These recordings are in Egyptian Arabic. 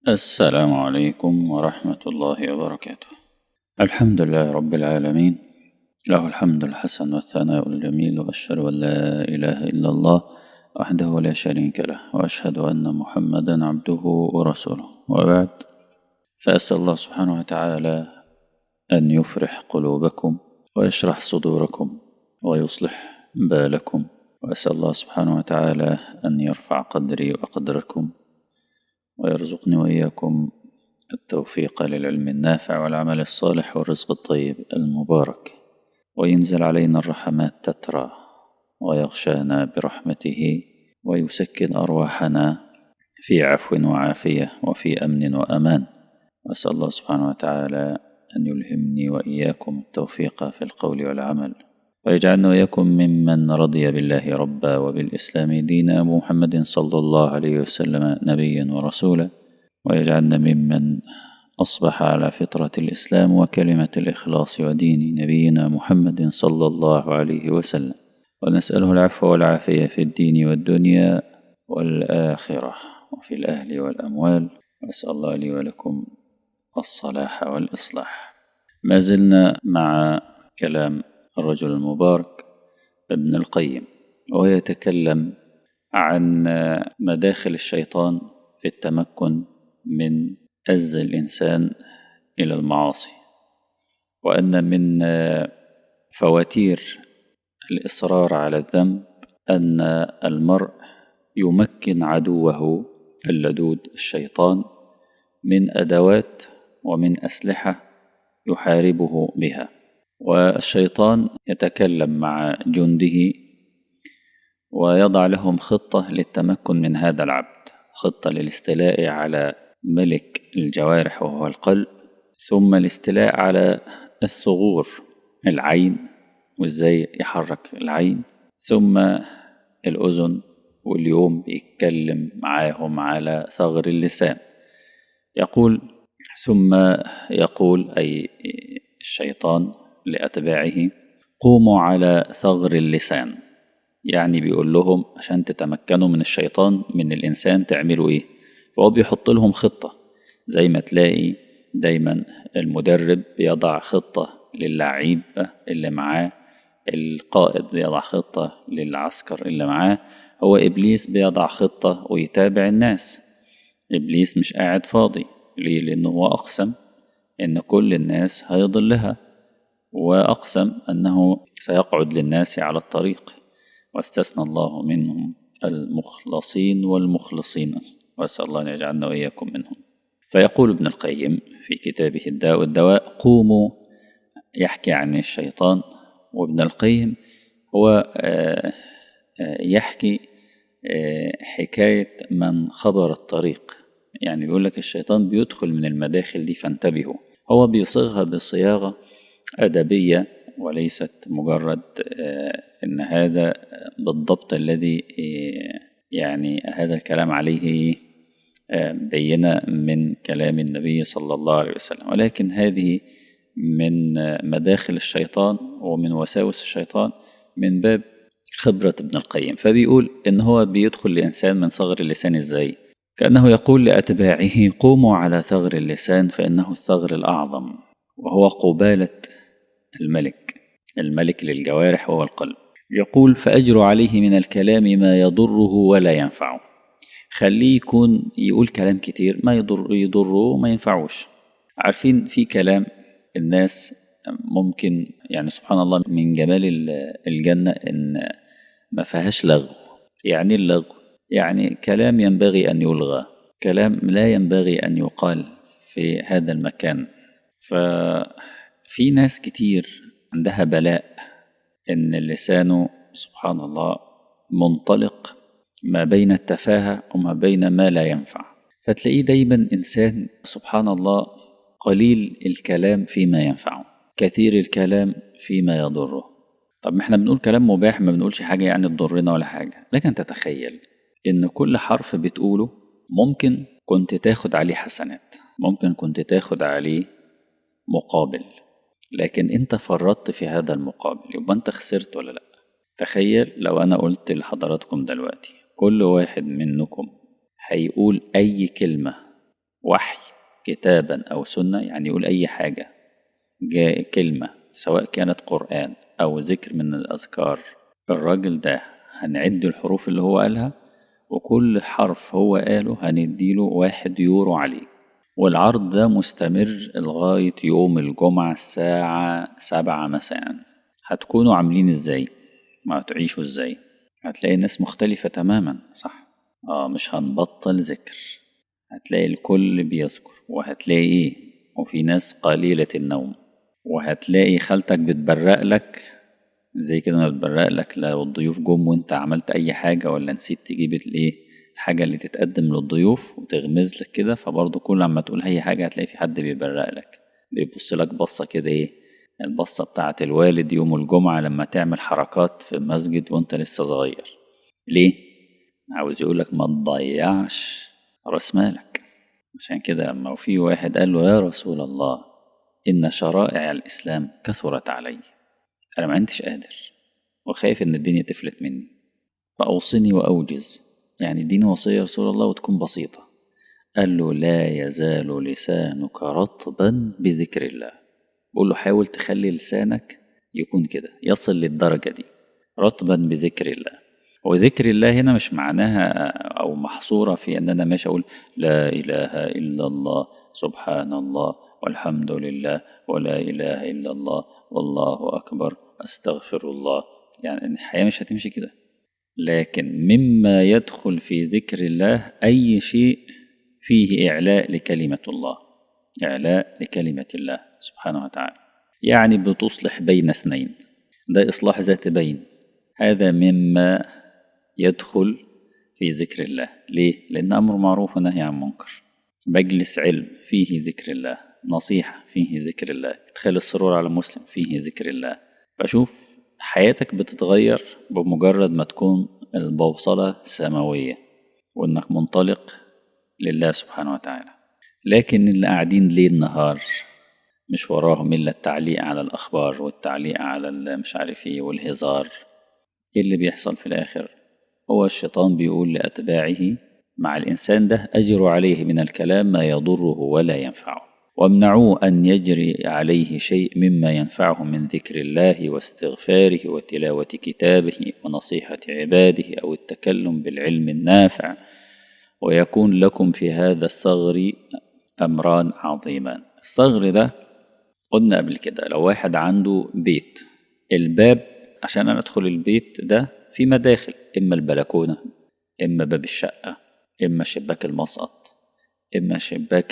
السلام عليكم ورحمة الله وبركاته الحمد لله رب العالمين له الحمد الحسن والثناء الجميل وأشهد أن لا إله إلا الله وحده لا شريك له وأشهد أن محمدا عبده ورسوله وبعد فأسأل الله سبحانه وتعالى أن يفرح قلوبكم ويشرح صدوركم ويصلح بالكم وأسأل الله سبحانه وتعالى أن يرفع قدري وقدركم ويرزقني وإياكم التوفيق للعلم النافع والعمل الصالح والرزق الطيب المبارك وينزل علينا الرحمات تترى ويغشانا برحمته ويسكن أرواحنا في عفو وعافية وفي أمن وأمان وأسأل الله سبحانه وتعالى أن يلهمني وإياكم التوفيق في القول والعمل ويجعلنا وإياكم ممن رضي بالله ربا وبالإسلام دينا محمد صلى الله عليه وسلم نبيا ورسولا ويجعلنا ممن أصبح على فطرة الإسلام وكلمة الإخلاص ودين نبينا محمد صلى الله عليه وسلم ونسأله العفو والعافية في الدين والدنيا والآخرة وفي الأهل والأموال وأسأل الله لي ولكم الصلاح والإصلاح ما زلنا مع كلام الرجل المبارك ابن القيم وهو يتكلم عن مداخل الشيطان في التمكن من أز الإنسان إلى المعاصي وأن من فواتير الإصرار على الذنب أن المرء يمكن عدوه اللدود الشيطان من أدوات ومن أسلحة يحاربه بها والشيطان يتكلم مع جنده ويضع لهم خطة للتمكن من هذا العبد خطة للاستيلاء على ملك الجوارح وهو القلب ثم الاستيلاء على الثغور العين وازاي يحرك العين ثم الأذن واليوم بيتكلم معاهم على ثغر اللسان يقول ثم يقول أي الشيطان لأتباعه قوموا على ثغر اللسان يعني بيقول لهم عشان تتمكنوا من الشيطان من الإنسان تعملوا إيه فهو بيحط لهم خطة زي ما تلاقي دايما المدرب بيضع خطة للعيب اللي معاه القائد بيضع خطة للعسكر اللي معاه هو إبليس بيضع خطة ويتابع الناس إبليس مش قاعد فاضي ليه لأنه هو أقسم إن كل الناس هيضلها وأقسم أنه سيقعد للناس على الطريق واستثنى الله منهم المخلصين والمخلصين وأسأل الله أن يجعلنا وإياكم منهم فيقول ابن القيم في كتابه الداء والدواء قوموا يحكي عن الشيطان وابن القيم هو يحكي حكاية من خبر الطريق يعني بيقول لك الشيطان بيدخل من المداخل دي فانتبهوا هو بيصيغها بصياغة أدبية وليست مجرد إن هذا بالضبط الذي يعني هذا الكلام عليه بينة من كلام النبي صلى الله عليه وسلم ولكن هذه من مداخل الشيطان ومن وساوس الشيطان من باب خبرة ابن القيم فبيقول إن هو بيدخل لإنسان من صغر اللسان إزاي كأنه يقول لأتباعه قوموا على ثغر اللسان فإنه الثغر الأعظم وهو قبالة الملك الملك للجوارح وهو القلب يقول فأجر عليه من الكلام ما يضره ولا ينفعه خليه يكون يقول كلام كتير ما يضر يضره وما ينفعوش عارفين في كلام الناس ممكن يعني سبحان الله من جمال الجنة إن ما فيهاش لغو يعني اللغو يعني كلام ينبغي أن يلغى كلام لا ينبغي أن يقال في هذا المكان ففي ناس كتير عندها بلاء إن لسانه سبحان الله منطلق ما بين التفاهة وما بين ما لا ينفع فتلاقيه دايما إنسان سبحان الله قليل الكلام فيما ينفعه كثير الكلام فيما يضره طب ما احنا بنقول كلام مباح ما بنقولش حاجة يعني تضرنا ولا حاجة لكن تتخيل إن كل حرف بتقوله ممكن كنت تاخد عليه حسنات ممكن كنت تاخد عليه مقابل لكن انت فرطت في هذا المقابل يبقى انت خسرت ولا لا تخيل لو انا قلت لحضراتكم دلوقتي كل واحد منكم هيقول اي كلمة وحي كتابا أو سنة يعني يقول أي حاجة جاء كلمة سواء كانت قرآن أو ذكر من الأذكار الراجل ده هنعد الحروف اللي هو قالها وكل حرف هو قاله هنديله واحد يورو عليه والعرض ده مستمر لغاية يوم الجمعة الساعة سبعة مساء هتكونوا عاملين ازاي ما هتعيشوا ازاي هتلاقي الناس مختلفة تماما صح اه مش هنبطل ذكر هتلاقي الكل بيذكر وهتلاقي ايه وفي ناس قليلة النوم وهتلاقي خالتك بتبرق لك زي كده ما بتبرق لك لو الضيوف جم وانت عملت اي حاجة ولا نسيت تجيب الايه الحاجة اللي تتقدم للضيوف وتغمز لك كده فبرضه كل لما تقول اي حاجة هتلاقي في حد بيبرق لك بيبص لك بصة كده ايه البصة بتاعة الوالد يوم الجمعة لما تعمل حركات في المسجد وانت لسه صغير ليه؟ عاوز يقولك ما تضيعش راس مالك عشان كده لما في واحد قال له يا رسول الله إن شرائع الإسلام كثرت علي أنا ما عندش قادر وخايف إن الدنيا تفلت مني فأوصني وأوجز يعني اديني وصية يا رسول الله وتكون بسيطة قال له لا يزال لسانك رطبا بذكر الله بقول له حاول تخلي لسانك يكون كده يصل للدرجة دي رطبا بذكر الله وذكر الله هنا مش معناها أو محصورة في أن أنا ماشي أقول لا إله إلا الله سبحان الله والحمد لله ولا إله إلا الله والله أكبر أستغفر الله يعني الحياة مش هتمشي كده لكن مما يدخل في ذكر الله أي شيء فيه إعلاء لكلمة الله إعلاء لكلمة الله سبحانه وتعالى يعني بتصلح بين اثنين ده إصلاح ذات بين هذا مما يدخل في ذكر الله ليه؟ لأن أمر معروف ونهي عن منكر مجلس علم فيه ذكر الله نصيحة فيه ذكر الله إدخال السرور على مسلم فيه ذكر الله فشوف حياتك بتتغير بمجرد ما تكون البوصلة سماوية وإنك منطلق لله سبحانه وتعالى لكن اللي قاعدين ليل نهار مش وراهم إلا التعليق على الأخبار والتعليق على مش عارف إيه والهزار إيه اللي بيحصل في الآخر هو الشيطان بيقول لأتباعه مع الإنسان ده أجروا عليه من الكلام ما يضره ولا ينفعه وامنعوه أن يجري عليه شيء مما ينفعه من ذكر الله واستغفاره وتلاوة كتابه ونصيحة عباده أو التكلم بالعلم النافع ويكون لكم في هذا الثغر أمران عظيمان الثغر ده قلنا قبل كده لو واحد عنده بيت الباب عشان أنا أدخل البيت ده في مداخل إما البلكونة إما باب الشقة إما شباك المسقط إما شباك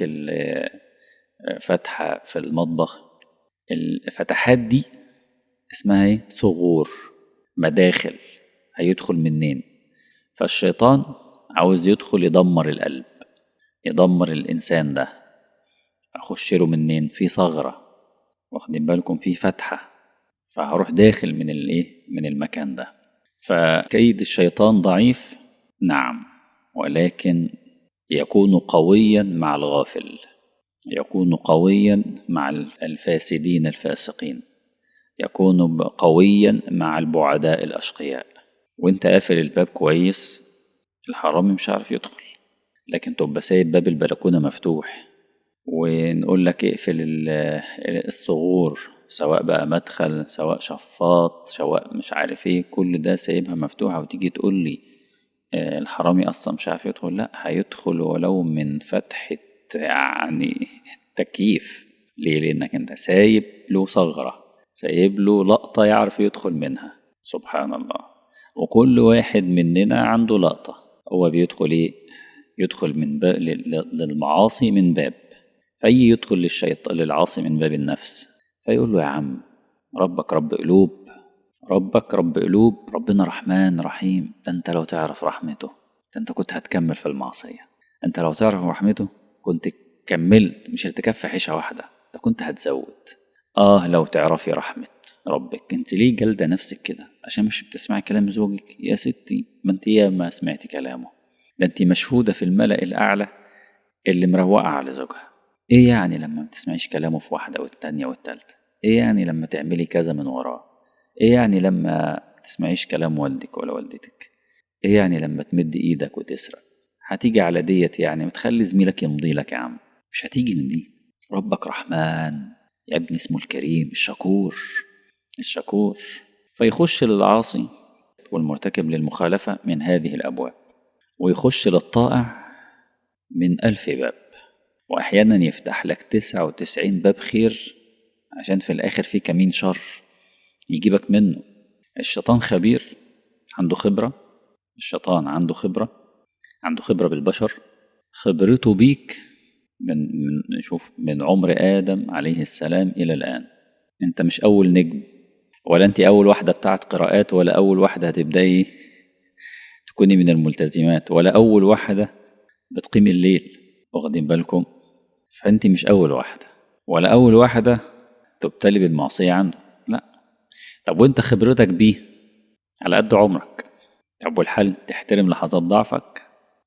فتحة في المطبخ الفتحات دي اسمها ايه ثغور مداخل هيدخل منين فالشيطان عاوز يدخل يدمر القلب يدمر الإنسان ده أخش له منين في ثغرة واخدين بالكم في فتحة فهروح داخل من الايه من المكان ده فكيد الشيطان ضعيف نعم ولكن يكون قويا مع الغافل يكون قويا مع الفاسدين الفاسقين يكون قويا مع البعداء الأشقياء وانت قافل الباب كويس الحرامي مش عارف يدخل لكن تبقى سايب باب البلكونة مفتوح ونقول لك اقفل الثغور سواء بقى مدخل سواء شفاط سواء مش عارف ايه كل ده سايبها مفتوحة وتيجي تقول لي الحرامي اصلا مش عارف يدخل لا هيدخل ولو من فتحة يعني تكييف ليه لانك انت سايب له ثغرة سايب له لقطة يعرف يدخل منها سبحان الله وكل واحد مننا عنده لقطة هو بيدخل ايه يدخل من باب للمعاصي من باب فأي يدخل للشيطان للعاصي من باب النفس فيقول له يا عم ربك رب قلوب ربك رب قلوب ربنا رحمن رحيم ده انت لو تعرف رحمته ده انت كنت هتكمل في المعصية انت لو تعرف رحمته كنت كملت مش ارتكاب فاحشة واحدة ده كنت هتزود اه لو تعرفي رحمة ربك انت ليه جلدة نفسك كده عشان مش بتسمعي كلام زوجك يا ستي ما انت ياما سمعتي كلامه ده انت مشهودة في الملأ الأعلى اللي مروقة على زوجها ايه يعني لما ما تسمعيش كلامه في واحدة والتانية والتالتة ايه يعني لما تعملي كذا من وراه ايه يعني لما تسمعيش كلام والدك ولا والدتك ايه يعني لما تمد ايدك وتسرق هتيجي على ديت يعني ما تخلي زميلك يمضي لك يا عم مش هتيجي من دي ربك رحمن يا ابني اسمه الكريم الشكور الشكور فيخش للعاصي والمرتكب للمخالفة من هذه الأبواب ويخش للطائع من ألف باب وأحيانا يفتح لك تسعة وتسعين باب خير عشان في الآخر في كمين شر يجيبك منه الشيطان خبير عنده خبرة الشيطان عنده خبرة عنده خبرة بالبشر خبرته بيك من, من شوف من عمر آدم عليه السلام إلى الآن أنت مش أول نجم ولا أنت أول واحدة بتاعت قراءات ولا أول واحدة هتبدأي تكوني من الملتزمات ولا أول واحدة بتقيم الليل واخدين بالكم فأنت مش أول واحدة ولا أول واحدة تبتلي بالمعصية عنده لا طب وأنت خبرتك بيه على قد عمرك طب والحل تحترم لحظات ضعفك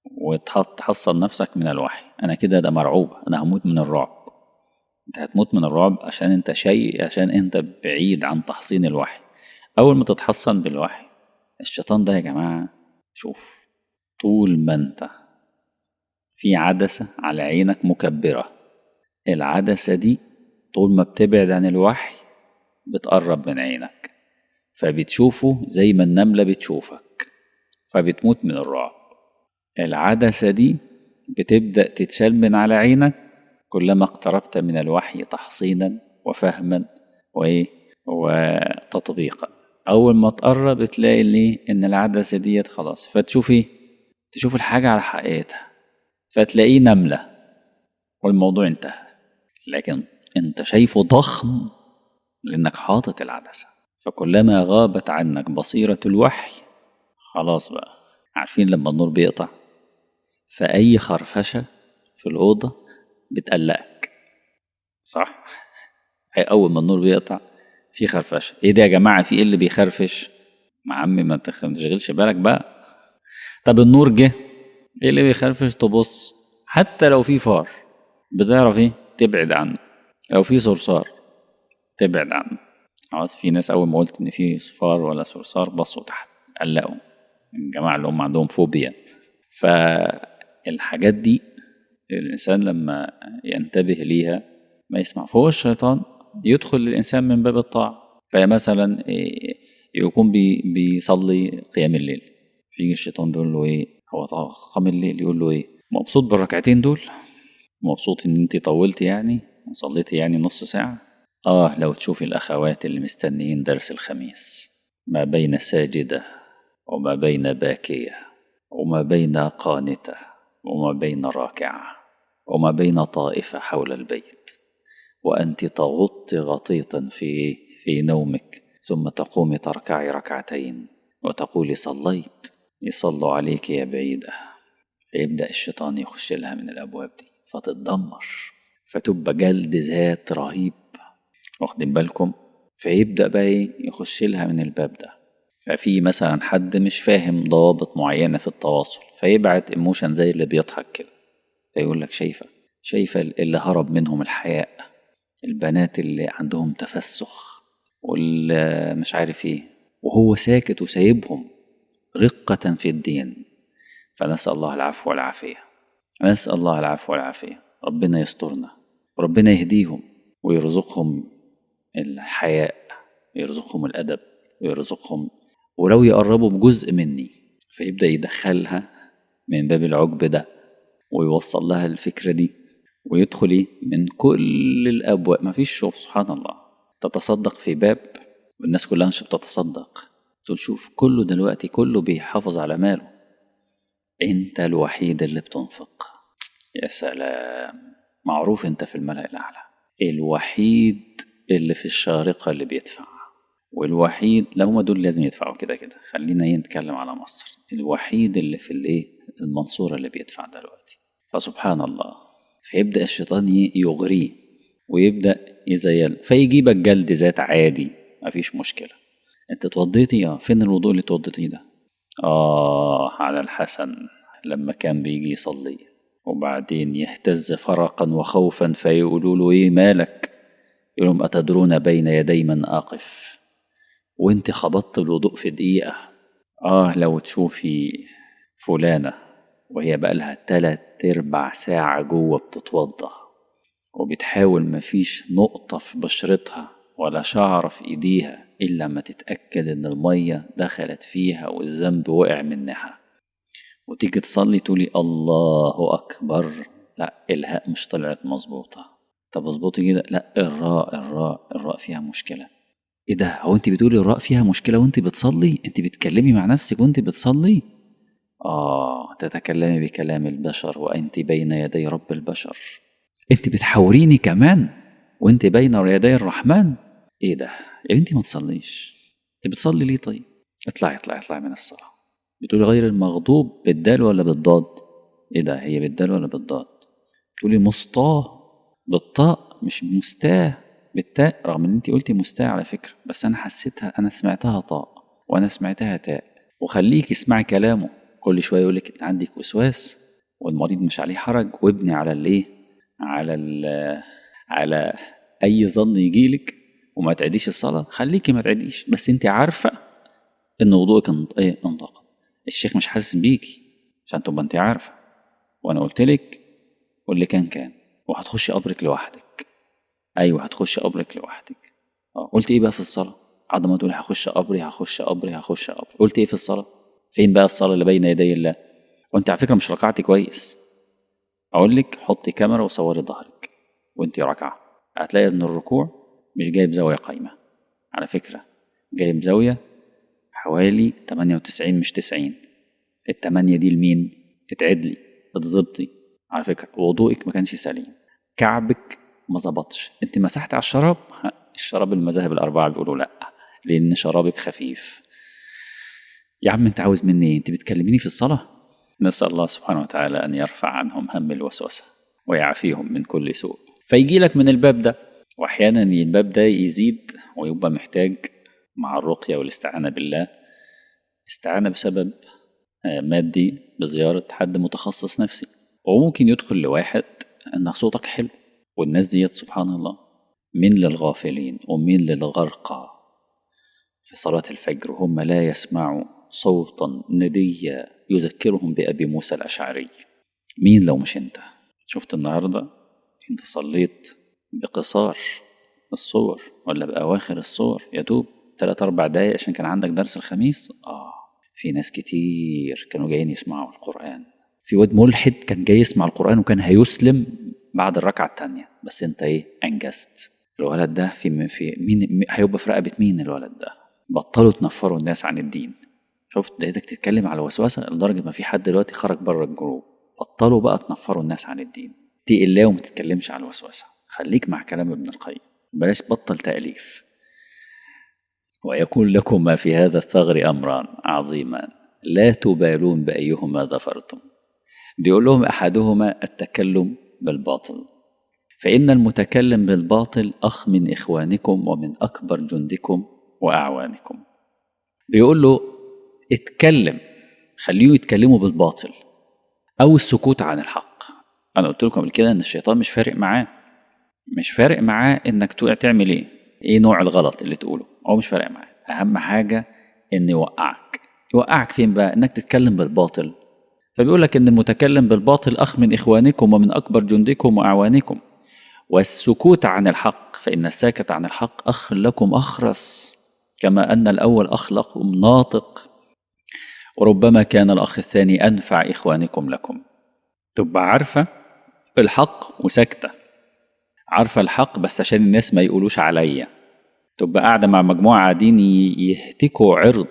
وتحصن نفسك من الوحي انا كده ده مرعوب انا هموت من الرعب انت هتموت من الرعب عشان انت شيء عشان انت بعيد عن تحصين الوحي اول ما تتحصن بالوحي الشيطان ده يا جماعه شوف طول ما انت في عدسه على عينك مكبره العدسه دي طول ما بتبعد عن الوحي بتقرب من عينك فبتشوفه زي ما النمله بتشوفك فبتموت من الرعب العدسة دي بتبدأ تتشال من على عينك كلما اقتربت من الوحي تحصينا وفهما وإيه وتطبيقا أول ما تقرب تلاقي ليه إن العدسة ديت خلاص فتشوفي تشوف الحاجة على حقيقتها فتلاقيه نملة والموضوع انتهى لكن انت شايفه ضخم لأنك حاطط العدسة فكلما غابت عنك بصيرة الوحي خلاص بقى عارفين لما النور بيقطع فأي خرفشة في الأوضة بتقلقك صح؟ هي أول ما النور بيقطع في خرفشة إيه ده يا جماعة في إيه اللي بيخرفش؟ ما عمي ما تشغلش بالك بقى طب النور جه إيه اللي بيخرفش تبص حتى لو في فار بتعرف إيه؟ تبعد عنه لو في صرصار تبعد عنه خلاص في ناس أول ما قلت إن في فار ولا صرصار بصوا تحت قلقوا الجماعة اللي هم عندهم فوبيا فالحاجات دي الإنسان لما ينتبه ليها ما يسمع فهو الشيطان يدخل للإنسان من باب الطاعة فمثلا يكون بي بيصلي قيام الليل فيجي الشيطان بيقول له ايه هو قام الليل يقول له ايه مبسوط بالركعتين دول مبسوط ان انت طولتي يعني وصليتي يعني نص ساعة اه لو تشوفي الاخوات اللي مستنيين درس الخميس ما بين ساجده وما بين باكية وما بين قانتة وما بين راكعة وما بين طائفة حول البيت وأنت تغط غطيطا في في نومك ثم تقومي تركعي ركعتين وتقولي صليت يصلوا عليك يا بعيدة فيبدأ الشيطان يخش لها من الأبواب دي فتتدمر فتبقى جلد ذات رهيب واخدين بالكم فيبدأ بقى يخش لها من الباب ده ففي مثلا حد مش فاهم ضوابط معينة في التواصل فيبعت ايموشن زي اللي بيضحك كده فيقول لك شايفة شايفة اللي هرب منهم الحياء البنات اللي عندهم تفسخ واللي مش عارف ايه وهو ساكت وسايبهم رقة في الدين فنسأل الله العفو والعافية نسأل الله العفو والعافية ربنا يسترنا وربنا يهديهم ويرزقهم الحياء ويرزقهم الأدب ويرزقهم ولو يقربوا بجزء مني فيبدأ يدخلها من باب العجب ده ويوصل لها الفكرة دي ويدخل من كل الأبواب مفيش شوف سبحان الله تتصدق في باب والناس كلها مش بتتصدق تقول شوف كله دلوقتي كله بيحافظ على ماله انت الوحيد اللي بتنفق يا سلام معروف انت في الملأ الأعلى الوحيد اللي في الشارقة اللي بيدفع والوحيد لا هما دول لازم يدفعوا كده كده خلينا نتكلم على مصر الوحيد اللي في الايه المنصورة اللي بيدفع دلوقتي فسبحان الله فيبدأ الشيطان يغريه ويبدأ يزين فيجيبك جلد ذات عادي مفيش مشكلة انت اتوضيتي اه فين الوضوء اللي اتوضيتيه ده اه على الحسن لما كان بيجي يصلي وبعدين يهتز فرقا وخوفا فيقولوا له ايه مالك يقول لهم اتدرون بين يدي من اقف وانت خبطت الوضوء في دقيقة اه لو تشوفي فلانة وهي بقى لها تلات ارباع ساعة جوه بتتوضى وبتحاول مفيش نقطة في بشرتها ولا شعرة في ايديها الا ما تتأكد ان المية دخلت فيها والذنب وقع منها وتيجي تصلي تقولي الله اكبر لا الهاء مش طلعت مظبوطة طب اظبطي كده لا الراء الراء الراء فيها مشكلة ايه ده هو انت بتقولي الراء فيها مشكلة وانت بتصلي انت بتكلمي مع نفسك وانت بتصلي اه تتكلمي بكلام البشر وانت بين يدي رب البشر انت بتحاوريني كمان وانت بين يدي الرحمن ايه ده يا بنتي ما تصليش انت بتصلي ليه طيب اطلعي اطلعي اطلعي من الصلاة بتقولي غير المغضوب بالدال ولا بالضاد ايه ده هي بالدال ولا بالضاد تقولي مسطاه بالطاء مش مستاه بالتاء رغم ان انت قلتي مستاه على فكرة بس انا حسيتها انا سمعتها طاء وانا سمعتها تاء وخليك اسمعي كلامه كل شوية يقولك انت عندك وسواس والمريض مش عليه حرج وابني على الايه على ال على اي ظن يجيلك وما تعيديش الصلاة خليكي ما تعيديش بس انت عارفة ان وضوءك انط- ايه انتقد الشيخ مش حاسس بيكي عشان تبقى انت عارفة وانا قلت لك واللي كان كان وهتخشي قبرك لوحدك ايوه هتخشي قبرك لوحدك اه قلت ايه بقى في الصلاة بعد ما تقولي هخش قبري هخش قبري هخش قبري قلت ايه في الصلاة فين بقى الصلاة اللي بين يدي الله وانت على فكرة مش ركعتي كويس اقول لك حطي كاميرا وصوري ظهرك وانت راكعة هتلاقي ان الركوع مش جايب زاوية قايمة على فكرة جايب زاوية حوالي 98 مش 90 التمانية دي لمين اتعدلي اتظبطي على فكرة وضوءك ما كانش سليم كعبك ما ظبطش انت مسحت على الشراب ها، الشراب المذاهب الأربعة بيقولوا لأ لأن شرابك خفيف يا عم انت عاوز مني ايه انت بتكلميني في الصلاة نسأل الله سبحانه وتعالى أن يرفع عنهم هم الوسوسة ويعافيهم من كل سوء فيجي لك من الباب ده وأحيانا الباب ده يزيد ويبقى محتاج مع الرقية والاستعانة بالله استعانة بسبب آه، مادي بزيارة حد متخصص نفسي وممكن يدخل لواحد انك صوتك حلو والناس ديت سبحان الله من للغافلين ومن للغرقى في صلاة الفجر وهم لا يسمعوا صوتا نديا يذكرهم بأبي موسى الأشعري مين لو مش انت شفت النهاردة انت صليت بقصار الصور ولا بأواخر الصور يا دوب تلات أربع دقايق عشان كان عندك درس الخميس آه في ناس كتير كانوا جايين يسمعوا القرآن في واد ملحد كان جاي يسمع القرآن وكان هيسلم بعد الركعة التانية بس انت ايه انجزت الولد ده في في مين مين- هيبقى في رقبة مين الولد ده بطلوا تنفروا الناس عن الدين شفت لقيتك تتكلم على وسوسة لدرجة ما في حد دلوقتي خرج بره الجروب بطلوا بقى تنفروا الناس عن الدين اتقي الله وما تتكلمش على الوسوسة خليك مع كلام ابن القيم بلاش بطل تأليف ويكون لكما في هذا الثغر أمران عظيمان لا تبالون بأيهما ظفرتم بيقول لهم أحدهما التكلم بالباطل فإن المتكلم بالباطل أخ من إخوانكم ومن أكبر جندكم وأعوانكم بيقول له اتكلم خليهم يتكلموا بالباطل أو السكوت عن الحق أنا قلت لكم قبل كده إن الشيطان مش فارق معاه مش فارق معاه إنك تقع تعمل إيه إيه نوع الغلط اللي تقوله هو مش فارق معاه أهم حاجة إن يوقعك يوقعك فين بقى إنك تتكلم بالباطل فبيقول لك إن المتكلم بالباطل أخ من إخوانكم ومن أكبر جندكم وأعوانكم والسكوت عن الحق فإن الساكت عن الحق أخ لكم أخرس كما أن الأول أخ لكم ناطق وربما كان الأخ الثاني أنفع إخوانكم لكم تبقى عارفة الحق وساكتة عارفة الحق بس عشان الناس ما يقولوش عليا تبقى قاعدة مع مجموعة قاعدين ي- يهتكوا عرض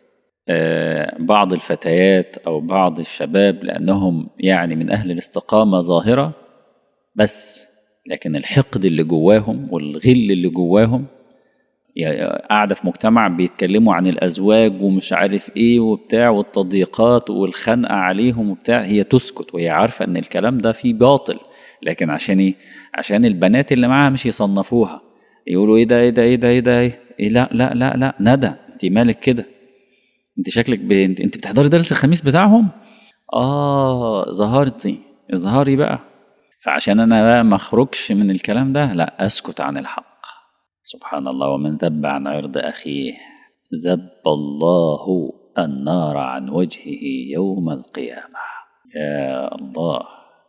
آه، بعض الفتيات أو بعض الشباب لأنهم يعني من أهل الاستقامة ظاهرة بس لكن الحقد اللي جواهم والغل اللي جواهم يا- قاعدة في مجتمع بيتكلموا عن الأزواج ومش عارف إيه وبتاع والتضييقات والخنقة عليهم وبتاع هي تسكت وهي عارفة إن الكلام ده فيه باطل لكن عشان إيه؟ عشان البنات اللي معاها مش يصنفوها يقولوا إيه ده إيه ده إيه ده إيه ده إيه, إيه لا لا لا لا ندى أنت مالك كده أنت شكلك ب... أنت أنت بتحضري درس الخميس بتاعهم آه ظهرتي اظهري بقى فعشان أنا بقى ما أخرجش من الكلام ده لا أسكت عن الحق سبحان الله ومن ذب عن عرض أخيه ذب الله النار عن وجهه يوم القيامة يا الله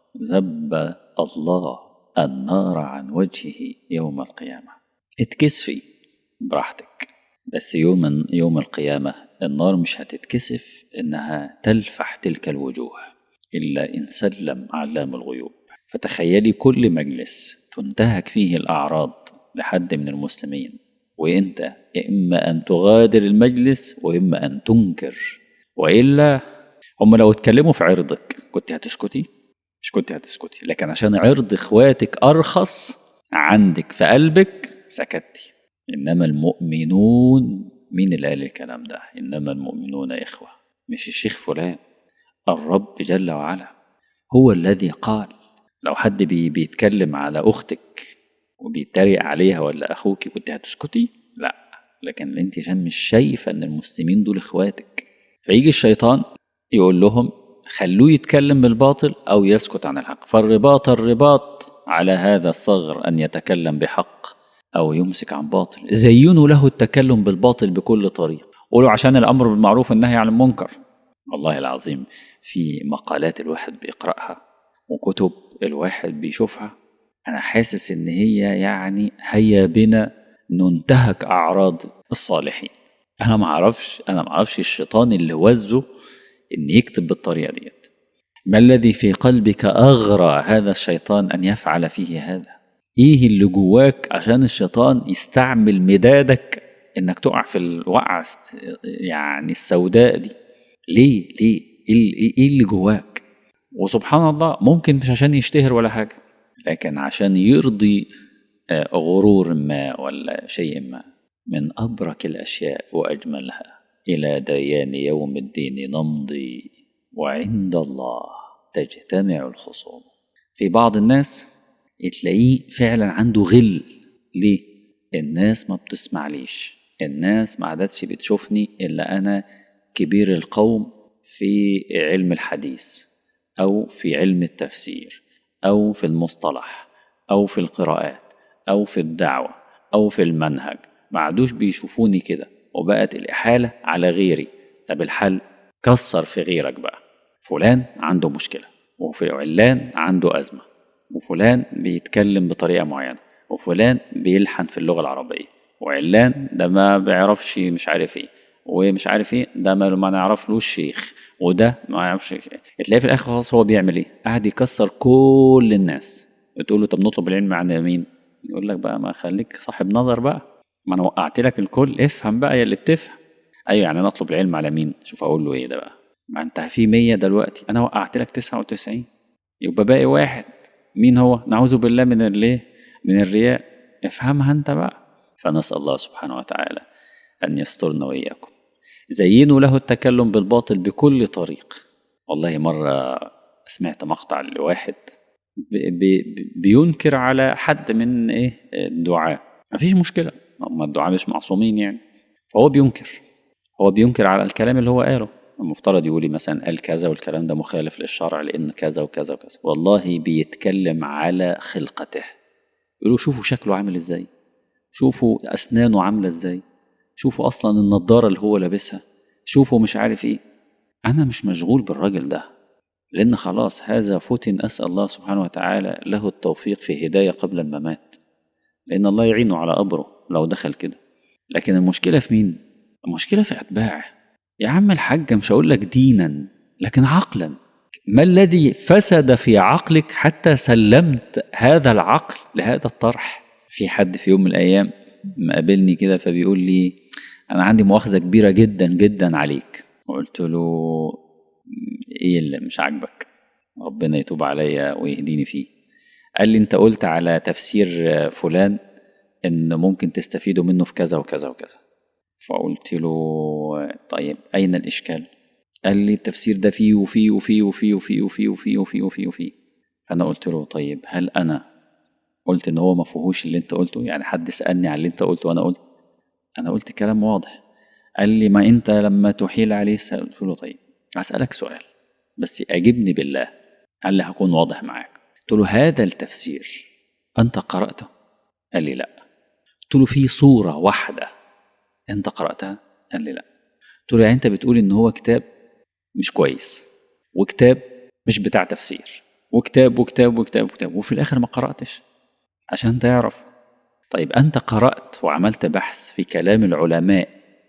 ذب الله النار عن وجهه يوم القيامة اتكسفي براحتك بس يوم يوم القيامة النار مش هتتكسف إنها تلفح تلك الوجوه إلا إن سلم علام الغيوب فتخيلي كل مجلس تنتهك فيه الأعراض لحد من المسلمين وإنت إما أن تغادر المجلس وإما أن تنكر وإلا هم لو اتكلموا في عرضك كنت هتسكتي مش كنت هتسكتي لكن عشان عرض اخواتك أرخص عندك في قلبك سكتي إنما المؤمنون مين اللي قال الكلام ده إنما المؤمنون إخوة مش الشيخ فلان الرب جل وعلا هو الذي قال لو حد بي بيتكلم على أختك وبيتريق عليها ولا أخوك كنت هتسكتي لا لكن انت عشان مش شايفة ان المسلمين دول اخواتك فيجي الشيطان يقول لهم خلوه يتكلم بالباطل او يسكت عن الحق فالرباط الرباط على هذا الصغر ان يتكلم بحق او يمسك عن باطل زينوا له التكلم بالباطل بكل طريق قولوا عشان الامر بالمعروف والنهي عن المنكر والله العظيم في مقالات الواحد بيقراها وكتب الواحد بيشوفها انا حاسس ان هي يعني هيا بنا ننتهك اعراض الصالحين انا ما اعرفش انا ما اعرفش الشيطان اللي وزه ان يكتب بالطريقه ديت ما الذي في قلبك اغرى هذا الشيطان ان يفعل فيه هذا ايه اللي جواك عشان الشيطان يستعمل مدادك انك تقع في الوقعه يعني السوداء دي ليه ليه ايه اللي جواك وسبحان الله ممكن مش عشان يشتهر ولا حاجه لكن عشان يرضي غرور ما ولا شيء ما من أبرك الأشياء وأجملها إلى ديان يوم الدين نمضي وعند الله تجتمع الخصوم في بعض الناس تلاقيه فعلا عنده غل ليه الناس ما بتسمعليش الناس ما عادتش بتشوفني إلا أنا كبير القوم في علم الحديث أو في علم التفسير أو في المصطلح أو في القراءات أو في الدعوة أو في المنهج ما عادوش بيشوفوني كده وبقت الإحالة على غيري طب الحل كسر في غيرك بقى فلان عنده مشكلة وفي علان عنده أزمة وفلان بيتكلم بطريقة معينة وفلان بيلحن في اللغة العربية وعلان ده ما بيعرفش مش عارف ايه ومش عارف ايه ده ما, ما نعرفلوش شيخ وده ما يعرفش تلاقيه في الاخر خلاص هو بيعمل ايه قاعد يكسر كل الناس بتقول له طب نطلب العلم عن مين يقول لك بقى ما خليك صاحب نظر بقى ما انا وقعت لك الكل افهم بقى يا اللي بتفهم ايوه يعني انا اطلب العلم على مين شوف اقول له ايه ده بقى ما انت في 100 دلوقتي انا وقعت لك 99 يبقى باقي واحد مين هو نعوذ بالله من الايه من الرياء افهمها انت بقى فنسال الله سبحانه وتعالى ان يسترنا واياكم زينوا له التكلم بالباطل بكل طريق والله مره سمعت مقطع لواحد بي بينكر على حد من ايه الدعاء مفيش مشكله هم الدعاء مش معصومين يعني فهو بينكر هو بينكر على الكلام اللي هو قاله المفترض يقولي مثلا قال كذا والكلام ده مخالف للشرع لان كذا وكذا وكذا والله بيتكلم على خلقته يقولوا شوفوا شكله عامل ازاي شوفوا اسنانه عامله ازاي شوفوا اصلا النضاره اللي هو لابسها شوفوا مش عارف ايه انا مش مشغول بالراجل ده لان خلاص هذا فتن اسال الله سبحانه وتعالى له التوفيق في هدايه قبل الممات لان الله يعينه على قبره لو دخل كده لكن المشكله في مين المشكله في اتباعه يا عم الحاج مش هقول لك دينا لكن عقلا ما الذي فسد في عقلك حتى سلمت هذا العقل لهذا الطرح في حد في يوم من الايام مقابلني كده فبيقول لي انا عندي مؤاخذه كبيره جدا جدا عليك وقلت له ايه اللي مش عاجبك ربنا يتوب عليا ويهديني فيه قال لي انت قلت على تفسير فلان ان ممكن تستفيدوا منه في كذا وكذا وكذا فقلت له طيب اين الاشكال قال لي التفسير ده فيه وفيه وفيه وفيه وفيه وفيه وفيه وفيه وفيه وفيه فانا قلت له طيب هل انا قلت ان هو ما فيهوش اللي انت قلته يعني حد سالني على اللي انت قلته وانا قلت انا قلت كلام واضح قال لي ما انت لما تحيل عليه قلت له طيب اسالك سؤال بس اجبني بالله قال لي هكون واضح معاك قلت له هذا التفسير انت قراته قال لي لا قلت له في صوره واحده انت قراتها قال لي لا قلت له يعني انت بتقول ان هو كتاب مش كويس وكتاب مش بتاع تفسير وكتاب وكتاب وكتاب وكتاب وفي الاخر ما قراتش عشان تعرف طيب انت قرات وعملت بحث في كلام العلماء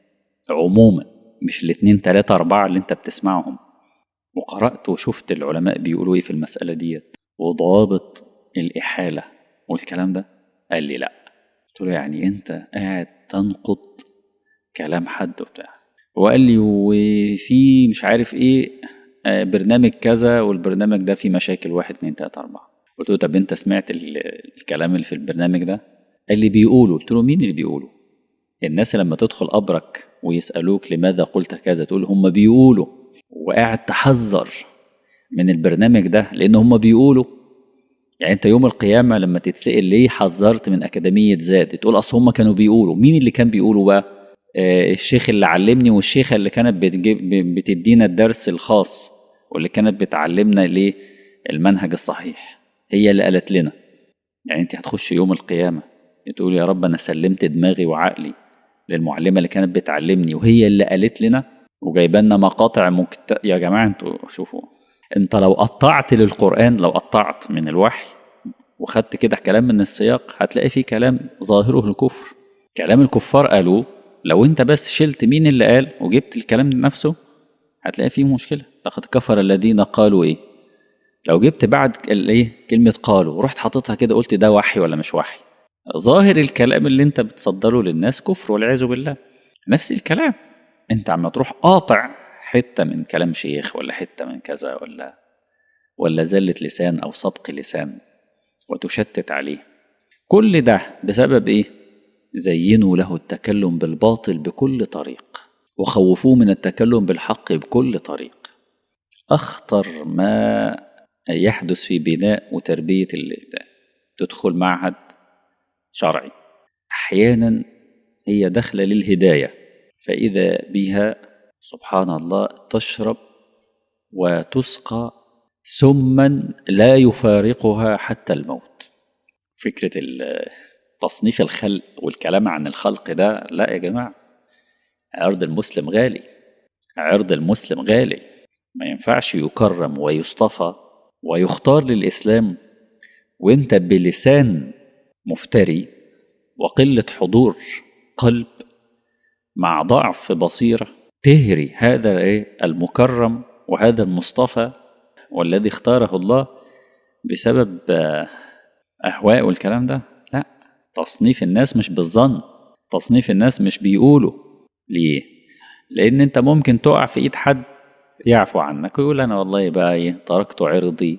عموما مش الاتنين تلاتة أربعة اللي أنت بتسمعهم وقرأت وشفت العلماء بيقولوا إيه في المسألة ديت وضابط الإحالة والكلام ده قال لي لأ قلت له يعني أنت قاعد تنقض كلام حد وبتاع وقال لي وفي مش عارف إيه آه، برنامج كذا والبرنامج ده فيه مشاكل واحد اتنين تلاتة أربعة قلت له طب أنت سمعت ال- الكلام اللي في البرنامج ده قال لي بيقولوا قلت له مين اللي بيقولوا الناس لما تدخل قبرك ويسألوك لماذا قلت كذا تقول هم بيقولوا وقاعد تحذر من البرنامج ده لأن هم بيقولوا يعني انت يوم القيامة لما تتسأل ليه حذرت من أكاديمية زاد تقول أصل هم كانوا بيقولوا مين اللي كان بيقولوا بقى آه الشيخ اللي علمني والشيخة اللي كانت بتجيب بتدينا الدرس الخاص واللي كانت بتعلمنا ليه المنهج الصحيح هي اللي قالت لنا يعني انت هتخش يوم القيامة تقول يا رب أنا سلمت دماغي وعقلي للمعلمة اللي كانت بتعلمني وهي اللي قالت لنا وجايبه لنا مقاطع مكت... يا جماعة انتوا شوفوا انت لو قطعت للقرآن لو قطعت من الوحي وخدت كده كلام من السياق هتلاقي فيه كلام ظاهره الكفر كلام الكفار قالوه لو انت بس شلت مين اللي قال وجبت الكلام نفسه هتلاقي فيه مشكلة لقد كفر الذين قالوا ايه لو جبت بعد الايه كلمة قالوا ورحت حاططها كده قلت ده وحي ولا مش وحي ظاهر الكلام اللي انت بتصدره للناس كفر والعياذ بالله نفس الكلام انت عم تروح قاطع حته من كلام شيخ ولا حته من كذا ولا ولا زله لسان او سبق لسان وتشتت عليه كل ده بسبب ايه زينوا له التكلم بالباطل بكل طريق وخوفوه من التكلم بالحق بكل طريق اخطر ما يحدث في بناء وتربيه الابداع تدخل معهد شرعي احيانا هي داخله للهدايه فاذا بها سبحان الله تشرب وتسقى سما لا يفارقها حتى الموت فكره تصنيف الخلق والكلام عن الخلق ده لا يا جماعه عرض المسلم غالي عرض المسلم غالي ما ينفعش يكرم ويصطفى ويختار للاسلام وانت بلسان مفتري وقلة حضور قلب مع ضعف بصيرة تهري هذا ايه المكرم وهذا المصطفى والذي اختاره الله بسبب أهواء والكلام ده لا تصنيف الناس مش بالظن تصنيف الناس مش بيقولوا ليه لأن أنت ممكن تقع في إيد حد يعفو عنك ويقول أنا والله بقى إيه تركت عرضي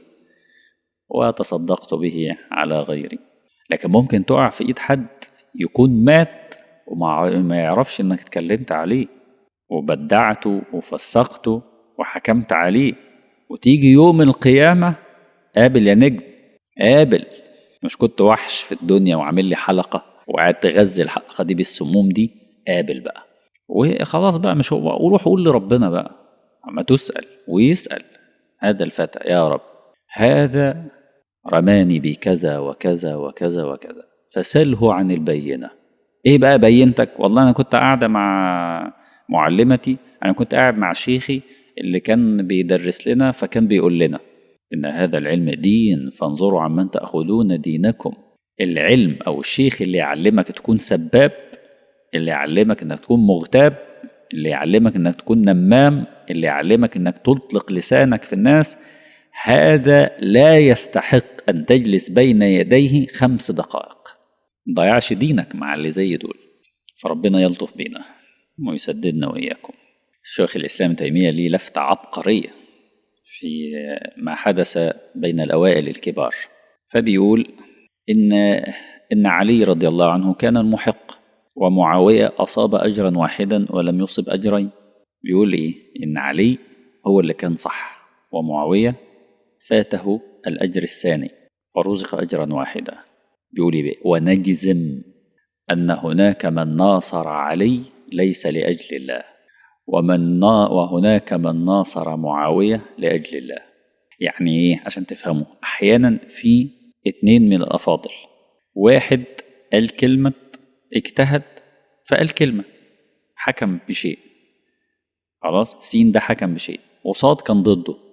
وتصدقت به على غيري لكن ممكن تقع في ايد حد يكون مات وما يعرفش انك اتكلمت عليه وبدعته وفسقته وحكمت عليه وتيجي يوم القيامة قابل يا نجم قابل مش كنت وحش في الدنيا وعامل لي حلقة وقاعد تغذي الحلقة دي بالسموم دي قابل بقى وخلاص بقى مش هو وروح قول لربنا بقى اما تسأل ويسأل هذا الفتى يا رب هذا رماني بكذا وكذا وكذا وكذا فسله عن البينة ايه بقى بينتك والله انا كنت قاعدة مع معلمتي انا كنت قاعد مع شيخي اللي كان بيدرس لنا فكان بيقول لنا ان هذا العلم دين فانظروا عمن تأخذون دينكم العلم او الشيخ اللي يعلمك تكون سباب اللي يعلمك انك تكون مغتاب اللي يعلمك انك تكون نمام اللي يعلمك انك تطلق لسانك في الناس هذا لا يستحق أن تجلس بين يديه خمس دقائق ضيعش دينك مع اللي زي دول فربنا يلطف بينا ويسددنا وإياكم الشيخ الإسلام تيمية ليه لفتة عبقرية في ما حدث بين الأوائل الكبار فبيقول إن إن علي رضي الله عنه كان المحق ومعاوية أصاب أجرا واحدا ولم يصب أجرين بيقول إيه إن علي هو اللي كان صح ومعاوية فاته الأجر الثاني فرزق أجرا واحدا بيقول بيه ونجزم أن هناك من ناصر علي ليس لأجل الله ومن نا وهناك من ناصر معاوية لأجل الله يعني إيه عشان تفهموا أحيانا في اتنين من الأفاضل واحد قال كلمة اجتهد فقال كلمة حكم بشيء خلاص سين ده حكم بشيء وصاد كان ضده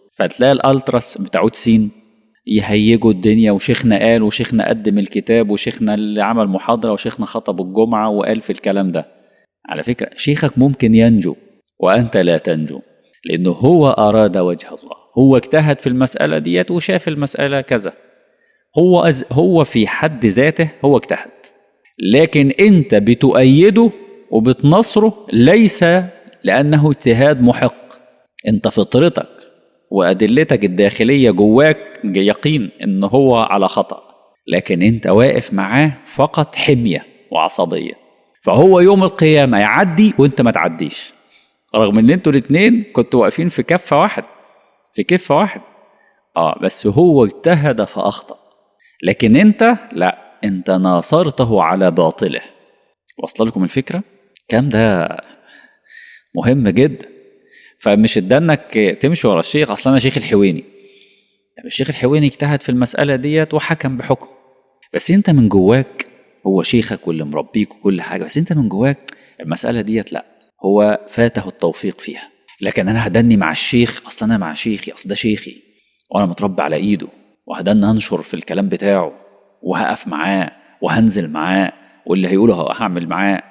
فتلاقي الالتراس بتاعود سين يهيجوا الدنيا وشيخنا قال وشيخنا قدم الكتاب وشيخنا اللي عمل محاضره وشيخنا خطب الجمعه وقال في الكلام ده على فكره شيخك ممكن ينجو وانت لا تنجو لانه هو اراد وجه الله هو اجتهد في المساله ديت وشاف المساله كذا هو أز هو في حد ذاته هو اجتهد لكن انت بتؤيده وبتنصره ليس لانه اجتهاد محق انت فطرتك وادلتك الداخليه جواك يقين ان هو على خطا لكن انت واقف معاه فقط حميه وعصبيه فهو يوم القيامه يعدي وانت ما تعديش رغم ان انتوا الاثنين كنتوا واقفين في كفه واحد في كفه واحد اه بس هو اجتهد فاخطا لكن انت لا انت ناصرته على باطله واصل لكم الفكره كام ده مهم جدا فمش ادانك تمشي ورا الشيخ اصل انا شيخ الحويني طب الشيخ الحويني اجتهد في المساله ديت وحكم بحكم بس انت من جواك هو شيخك واللي مربيك وكل حاجه بس انت من جواك المساله ديت لا هو فاته التوفيق فيها لكن انا هدني مع الشيخ اصل انا مع شيخي اصل ده شيخي وانا متربي على ايده وهدني انشر في الكلام بتاعه وهقف معاه وهنزل معاه واللي هيقوله هعمل معاه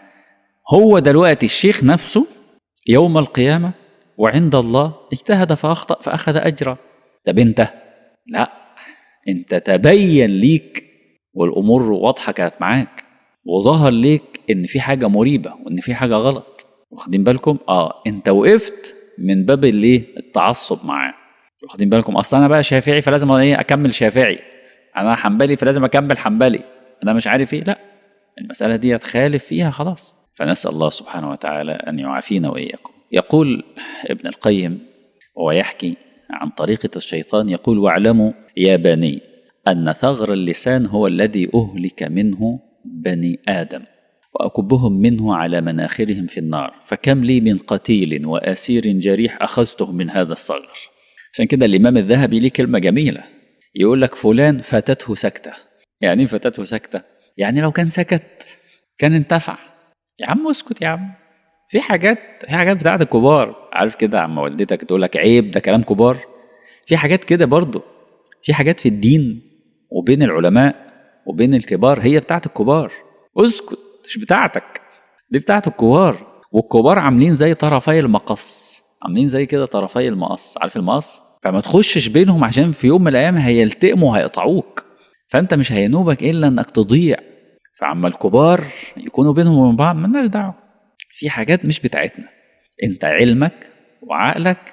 هو دلوقتي الشيخ نفسه يوم القيامة وعند الله اجتهد فأخطأ فأخذ أجرا طب أنت لا أنت تبين ليك والأمور واضحة كانت معاك وظهر ليك إن في حاجة مريبة وإن في حاجة غلط واخدين بالكم اه انت وقفت من باب الايه التعصب معاه واخدين بالكم اصل انا بقى شافعي فلازم ايه اكمل شافعي انا حنبلي فلازم اكمل حنبلي انا مش عارف ايه لا المساله دي تخالف فيها خلاص فنسال الله سبحانه وتعالى ان يعافينا واياكم يقول ابن القيم وهو يحكي عن طريقه الشيطان يقول واعلموا يا بني ان ثغر اللسان هو الذي اهلك منه بني ادم وأكبهم منه على مناخرهم في النار فكم لي من قتيل وأسير جريح أخذته من هذا الصغر عشان كده الإمام الذهبي ليه كلمة جميلة يقول لك فلان فاتته سكتة يعني فاتته سكتة يعني لو كان سكت كان انتفع يا عم اسكت يا عم في حاجات في حاجات بتاعت الكبار عارف كده عم والدتك تقول لك عيب ده كلام كبار في حاجات كده برضه في حاجات في الدين وبين العلماء وبين الكبار هي بتاعت الكبار اسكت مش بتاعتك دي بتاعت الكبار والكبار عاملين زي طرفي المقص عاملين زي كده طرفي المقص عارف المقص فما تخشش بينهم عشان في يوم من الايام هيلتئموا هيقطعوك فانت مش هينوبك الا انك تضيع فعما الكبار يكونوا بينهم وبين بعض مالناش دعوه في حاجات مش بتاعتنا انت علمك وعقلك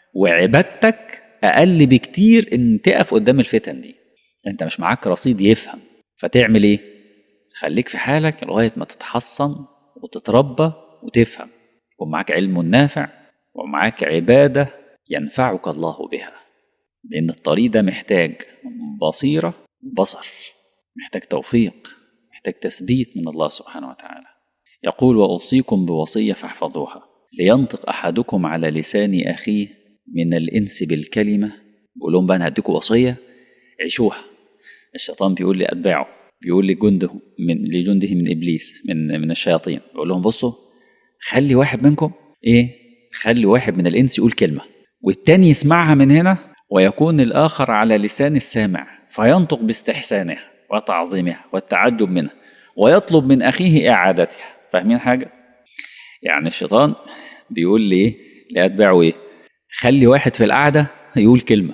وعبادتك اقل بكتير ان تقف قدام الفتن دي انت مش معاك رصيد يفهم فتعمل ايه خليك في حالك لغاية ما تتحصن وتتربى وتفهم يكون معاك علم نافع ومعاك عبادة ينفعك الله بها لأن الطريق ده محتاج بصيرة وبصر محتاج توفيق محتاج تثبيت من الله سبحانه وتعالى يقول وأوصيكم بوصية فاحفظوها لينطق أحدكم على لسان أخيه من الإنس بالكلمة بقول لهم بقى أنا هديكم وصية عيشوها الشيطان بيقول لأتباعه بيقول لجنده من لجنده من ابليس من من الشياطين بيقول لهم بصوا خلي واحد منكم ايه خلي واحد من الانس يقول كلمه والتاني يسمعها من هنا ويكون الاخر على لسان السامع فينطق باستحسانها وتعظيمها والتعجب منها ويطلب من اخيه اعادتها فاهمين حاجه يعني الشيطان بيقول لي ايه لاتباعه ايه خلي واحد في القعده يقول كلمه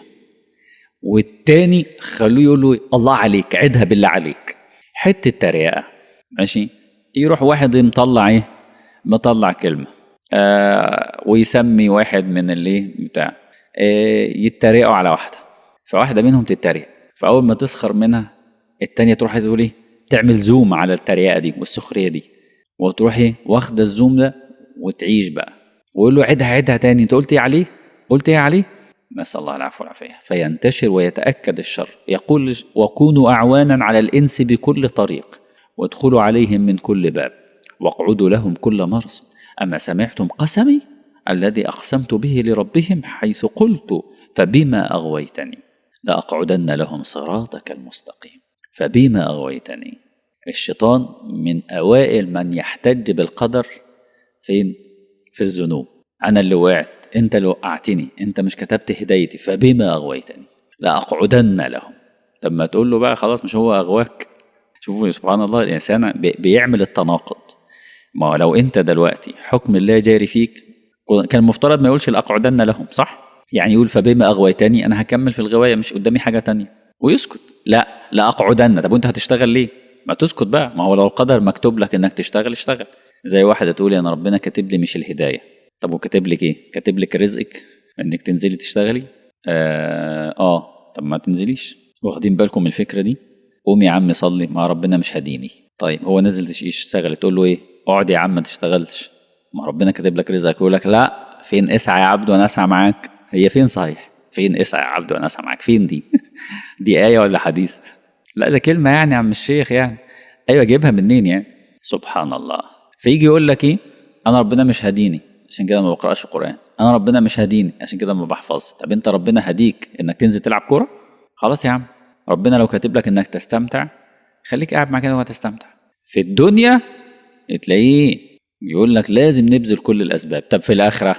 والتاني خلوه يقول له الله عليك عدها بالله عليك حته تريقه ماشي يروح واحد مطلع ايه مطلع كلمه آه ويسمي واحد من اللي بتاع آه يتريقوا على واحده فواحده منهم تتريق فاول ما تسخر منها التانية تروح تقول ايه تعمل زوم على التريقه دي والسخريه دي وتروح ايه واخده الزوم ده وتعيش بقى ويقول له عدها عدها تاني انت قلت ايه عليه قلت ايه عليه نسأل الله العفو والعافية فينتشر ويتأكد الشر يقول وكونوا أعوانا على الإنس بكل طريق وادخلوا عليهم من كل باب واقعدوا لهم كل مرصد أما سمعتم قسمي الذي أقسمت به لربهم حيث قلت فبما أغويتني لأقعدن لهم صراطك المستقيم فبما أغويتني الشيطان من أوائل من يحتج بالقدر فين؟ في الذنوب أنا اللي وقعت انت اللي وقعتني انت مش كتبت هدايتي فبما اغويتني لاقعدن لهم طب ما تقول له بقى خلاص مش هو اغواك شوفوا سبحان الله الانسان بي- بيعمل التناقض ما هو لو انت دلوقتي حكم الله جاري فيك كان المفترض ما يقولش لاقعدن لهم صح يعني يقول فبما اغويتني انا هكمل في الغوايه مش قدامي حاجه تانية ويسكت لا لاقعدن طب وانت هتشتغل ليه ما تسكت بقى ما هو لو القدر مكتوب لك انك تشتغل اشتغل زي واحده تقول انا ربنا كاتب لي مش الهدايه طب وكاتب لك ايه كاتب لك رزقك انك تنزلي تشتغلي آه, اه طب ما تنزليش واخدين بالكم من الفكره دي قوم يا عم صلي ما ربنا مش هديني طيب هو نزل تش- يشتغل تقول له ايه اقعد يا عم ما تشتغلش ما ربنا كاتب لك رزقك يقول لك لا فين اسعى يا عبد وانا اسعى معاك هي فين صحيح فين اسعى يا عبد وانا اسعى معاك فين دي دي ايه ولا حديث لا ده كلمه يعني يا عم الشيخ يعني ايوه جايبها منين يعني سبحان الله فيجي يقول لك ايه انا ربنا مش هديني عشان كده ما بقراش القران انا ربنا مش هديني عشان كده ما بحفظش طب انت ربنا هديك انك تنزل تلعب كوره خلاص يا عم ربنا لو كاتب لك انك تستمتع خليك قاعد مع كده وهتستمتع في الدنيا تلاقيه يقول لك لازم نبذل كل الاسباب طب في الاخره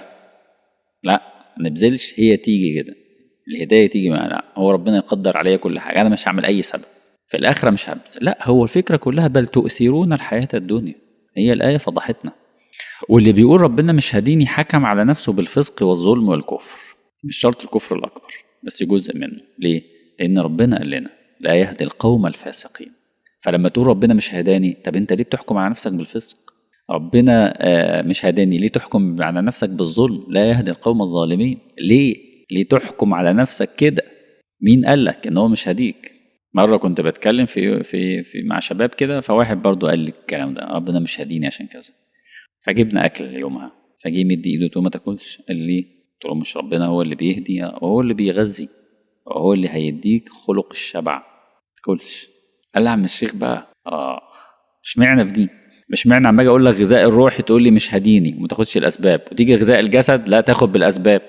لا ما نبذلش هي تيجي كده الهدايه تيجي معنا لا هو ربنا يقدر عليا كل حاجه انا مش هعمل اي سبب في الاخره مش هبذل لا هو الفكره كلها بل تؤثرون الحياه الدنيا هي الايه فضحتنا واللي بيقول ربنا مش هديني حكم على نفسه بالفسق والظلم والكفر مش شرط الكفر الاكبر بس جزء منه ليه لان ربنا قال لنا لا يهدي القوم الفاسقين فلما تقول ربنا مش هداني طب انت ليه بتحكم على نفسك بالفسق ربنا آه، مش هداني ليه تحكم على نفسك بالظلم لا يهدي القوم الظالمين ليه ليه تحكم على نفسك كده مين قال لك ان هو مش هديك مره كنت بتكلم في في, في مع شباب كده فواحد برضو قال لي الكلام ده ربنا مش هديني عشان كذا فجبنا اكل يومها فجي مدي ايده قلت له ما تاكلش قال لي قلت له مش ربنا هو اللي بيهدي وهو اللي بيغذي وهو اللي هيديك خلق الشبع ما تاكلش قال لي يا عم الشيخ بقى اه اشمعنى في دي مش معنى عم اجي اقول لك غذاء الروح تقول لي مش هديني وما تاخدش الاسباب وتيجي غذاء الجسد لا تاخد بالاسباب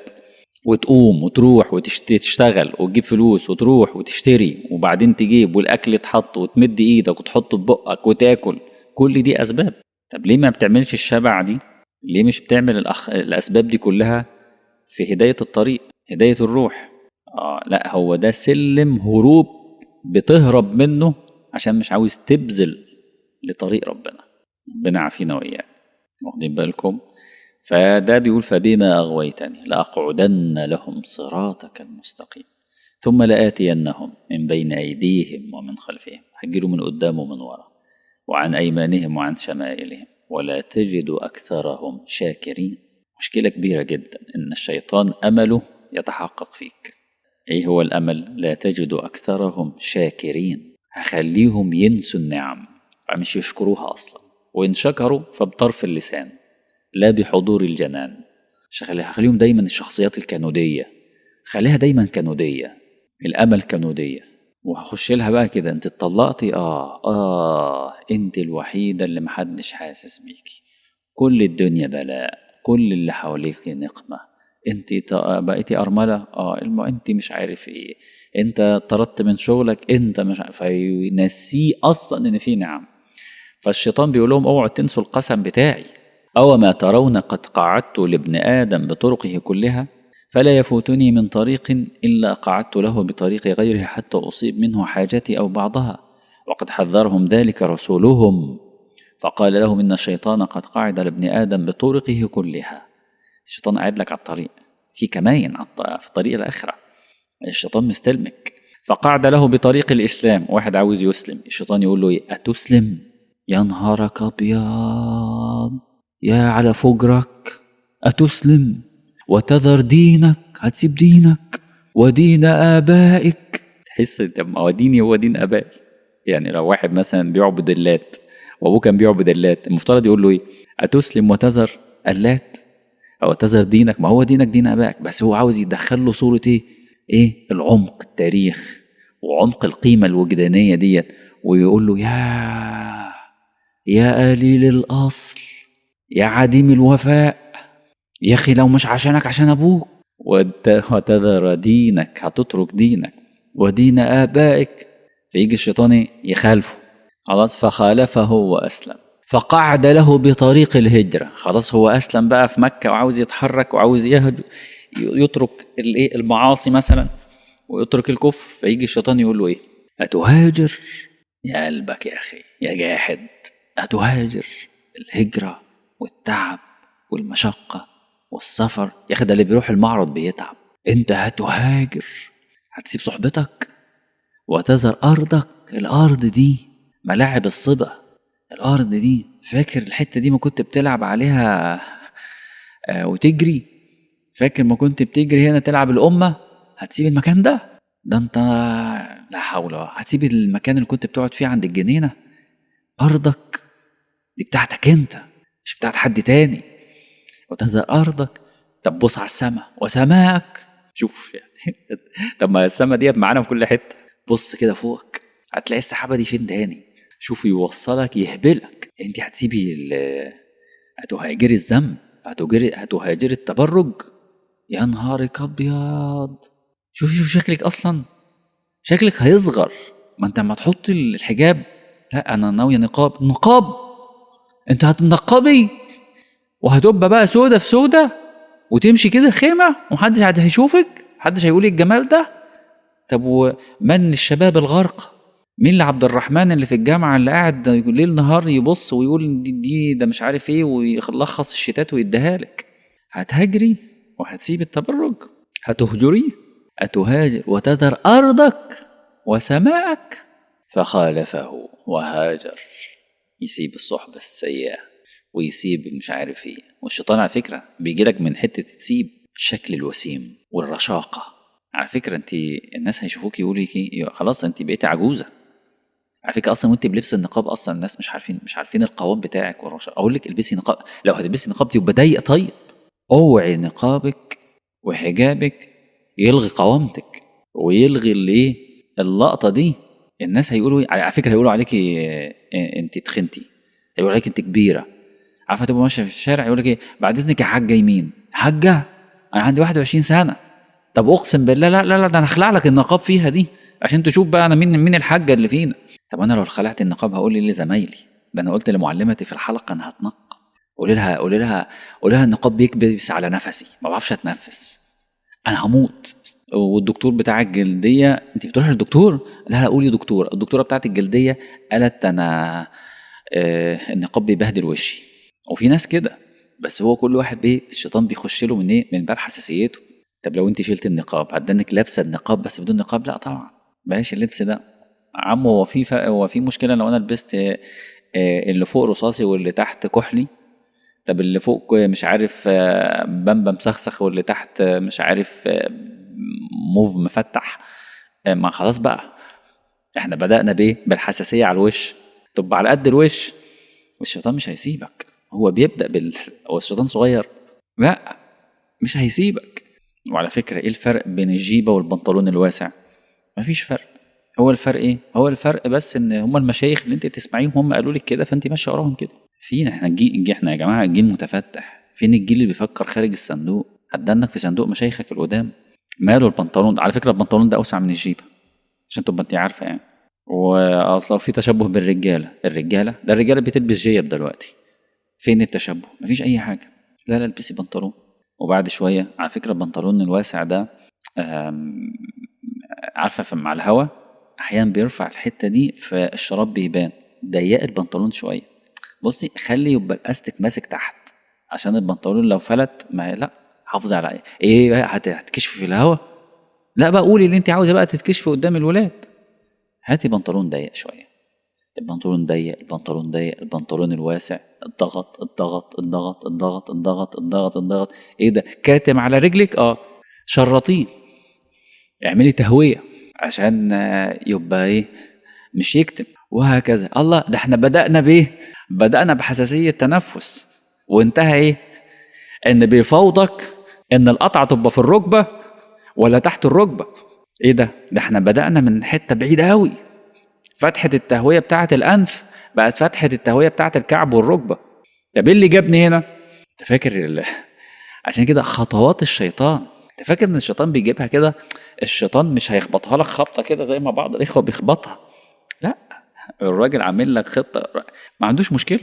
وتقوم وتروح وتشتغل وتجيب فلوس وتروح وتشتري وبعدين تجيب والاكل يتحط وتمد ايدك وتحطه في بقك وتاكل كل دي اسباب طب ليه ما بتعملش الشبع دي ليه مش بتعمل الأخ... الاسباب دي كلها في هدايه الطريق هدايه الروح اه لا هو ده سلم هروب بتهرب منه عشان مش عاوز تبذل لطريق ربنا ربنا عافينا واياك واخدين بالكم فده بيقول فبما اغويتني لاقعدن لهم صراطك المستقيم ثم لآتينهم من بين أيديهم ومن خلفهم هجروا من قدام ومن ورا وعن أيمانهم وعن شمائلهم ولا تجد أكثرهم شاكرين مشكلة كبيرة جدا إن الشيطان أمله يتحقق فيك إيه هو الأمل؟ لا تجد أكثرهم شاكرين هخليهم ينسوا النعم فمش يشكروها أصلا وإن شكروا فبطرف اللسان لا بحضور الجنان هخليهم دايما الشخصيات الكنودية خليها دايما كنودية الأمل كنودية وهخش لها بقى كده انت اتطلقتي اه اه انت الوحيدة اللي محدش حاسس بيكي كل الدنيا بلاء كل اللي حواليك نقمة انت بقيتي أرملة اه الم... انت مش عارف ايه انت طردت من شغلك انت مش عارف فينسيه اصلا ان في نعم فالشيطان بيقول لهم اوعوا تنسوا القسم بتاعي أو ما ترون قد قعدت لابن آدم بطرقه كلها فلا يفوتني من طريق إلا قعدت له بطريق غيره حتى أصيب منه حاجتي أو بعضها وقد حذرهم ذلك رسولهم فقال لهم إن الشيطان قد قعد لابن آدم بطرقه كلها الشيطان قاعد لك على الطريق في كماين في طريق الآخرة الشيطان مستلمك فقعد له بطريق الإسلام واحد عاوز يسلم الشيطان يقول له إيه أتسلم يا نهارك أبيض يا على فجرك أتسلم وتذر دينك هتسيب دينك ودين آبائك تحس طب ما هو ديني هو دين آبائي يعني لو واحد مثلا بيعبد اللات وأبوه كان بيعبد اللات المفترض يقول له إيه أتسلم وتذر اللات أو تذر دينك ما هو دينك دين آبائك بس هو عاوز يدخل له صورة إيه إيه العمق التاريخ وعمق القيمة الوجدانية ديت ويقول له يا يا قليل الأصل يا عديم الوفاء يا أخي لو مش عشانك عشان أبوك وتذر دينك هتترك دينك ودين آبائك فيجي الشيطان يخالفه خلاص فخالفه وأسلم فقعد له بطريق الهجرة خلاص هو أسلم بقى في مكة وعاوز يتحرك وعاوز يهج يترك الايه المعاصي مثلا ويترك الكفر فيجي الشيطان يقول له ايه أتهاجر يا قلبك يا أخي يا جاحد أتهاجر الهجرة والتعب والمشقة والسفر يا أخي ده اللي بيروح المعرض بيتعب أنت هتهاجر هتسيب صحبتك وتذر أرضك الأرض دي ملاعب الصبا الأرض دي فاكر الحتة دي ما كنت بتلعب عليها آه، وتجري فاكر ما كنت بتجري هنا تلعب الأمة هتسيب المكان ده ده انت لا حول ولا هتسيب المكان اللي كنت بتقعد فيه عند الجنينة أرضك دي بتاعتك انت مش بتاعت حد تاني وتذر أرضك طب بص على السماء وسماءك شوف يعني طب ما السماء ديت معانا في كل حتة بص كده فوقك هتلاقي السحابة دي فين تاني شوف يوصلك يهبلك انت هتسيبي ال- هتهاجري الذنب هتهاجري هتهاجري التبرج يا نهارك ابيض شوفي شوف شكلك اصلا شكلك هيصغر ما انت لما تحطي الحجاب لا انا ناويه نقاب نقاب انت هتنقبي وهتبقى بقى سودة في سودة وتمشي كده خيمة ومحدش عاد هيشوفك محدش هيقول الجمال ده طب ومن الشباب الغرق مين اللي عبد الرحمن اللي في الجامعة اللي قاعد ليل نهار يبص ويقول دي, دي ده مش عارف ايه ويلخص الشتات ويديها لك هتهاجري وهتسيب التبرج هتهجري أتهاجر وتذر أرضك وسماءك فخالفه وهاجر يسيب الصحبة السيئة ويسيب مش عارف ايه والشيطان على فكرة بيجيلك من حتة تسيب الشكل الوسيم والرشاقة على فكرة انت الناس هيشوفوك يقولوا لك ايه خلاص انت بقيتي عجوزة على فكرة اصلا وانت بلبس النقاب اصلا الناس مش عارفين مش عارفين القوام بتاعك والرشاقة اقول لك البسي نقاب لو هتلبسي نقاب يبقى ضيق طيب اوعي نقابك وحجابك يلغي قوامتك ويلغي الايه اللقطة دي الناس هيقولوا على فكرة هيقولوا عليكي اه، انت تخنتي هيقولوا عليك انت كبيرة عارفة تبقى ماشية في الشارع يقول لك ايه بعد اذنك يا حاجة يمين حاجة انا عندي 21 سنة طب اقسم بالله لا لا لا ده انا اخلع لك النقاب فيها دي عشان تشوف بقى انا مين مين الحاجة اللي فينا طب انا لو خلعت النقاب هقول لي لزمايلي ده انا قلت لمعلمتي في الحلقة انا هتنقب قولي لها قولي لها قولي لها النقاب بيكبس على نفسي ما بعرفش اتنفس انا هموت والدكتور بتاع الجلديه انت بتروحي للدكتور لا لا قولي دكتور الدكتوره بتاعت الجلديه قالت انا آه النقاب بيبهدل وشي وفي ناس كده بس هو كل واحد ايه الشيطان بيخش له من ايه من باب حساسيته طب لو انت شلت النقاب هتدنك لابسه النقاب بس بدون نقاب لا طبعا بلاش اللبس ده عم هو في ف... هو في مشكله لو انا لبست آه، آه، اللي فوق رصاصي واللي تحت كحلي طب اللي فوق مش عارف آه، بمبة مسخسخ واللي تحت آه، مش عارف آه، موف مفتح آه، ما خلاص بقى احنا بدأنا بايه بالحساسية على الوش تبقى على قد الوش والشيطان مش هيسيبك هو بيبدأ بال هو الشيطان صغير لا مش هيسيبك وعلى فكرة ايه الفرق بين الجيبة والبنطلون الواسع مفيش فرق هو الفرق ايه هو الفرق بس ان هم المشايخ اللي انت بتسمعيهم هم قالوا لك كده فانت ماشيه وراهم كده فين احنا الجيل احنا يا جماعه جيل متفتح فين الجيل اللي بيفكر خارج الصندوق هتدنك في صندوق مشايخك القدام ماله البنطلون ده على فكره البنطلون ده اوسع من الجيبه عشان تبقى انت عارفه يعني واصلا في تشبه بالرجاله الرجاله ده الرجاله بتلبس جيب دلوقتي فين التشبه مفيش اي حاجه لا لا البسي بنطلون وبعد شويه على فكره البنطلون الواسع ده آم، عارفه في- مع الهوا احيانا بيرفع الحته دي فالشراب بيبان ضيق البنطلون شويه بصي خلي يبقى الاستك ماسك تحت عشان البنطلون لو فلت ما لا حافظي على ايه ايه بقى هت- هتكشفي في الهوا لا بقى قولي اللي انت عاوزه بقى تتكشفي قدام الولاد هاتي بنطلون ضيق شويه البنطلون ضيق البنطلون ضيق البنطلون الواسع الضغط الضغط الضغط الضغط الضغط الضغط الضغط ايه ده كاتم على رجلك اه شرطيه اعملي تهويه عشان آه، يبقى ايه مش يكتم وهكذا الله ده احنا بدأنا بايه بدأنا بحساسية تنفس وانتهى ايه ان بيفوضك ان القطعة تبقى في الركبة ولا تحت الركبة ايه ده ده احنا بدأنا من حتة بعيدة قوي فتحة التهوية بتاعة الأنف بقت فتحة التهوية بتاعة الكعب والركبة طب ايه اللي جابني هنا انت فاكر ال... عشان كده خطوات الشيطان انت فاكر ان الشيطان بيجيبها كده الشيطان مش هيخبطها لك خبطة كده زي ما بعض الإخوة بيخبطها لا الراجل عامل لك خطة ما عندوش مشكلة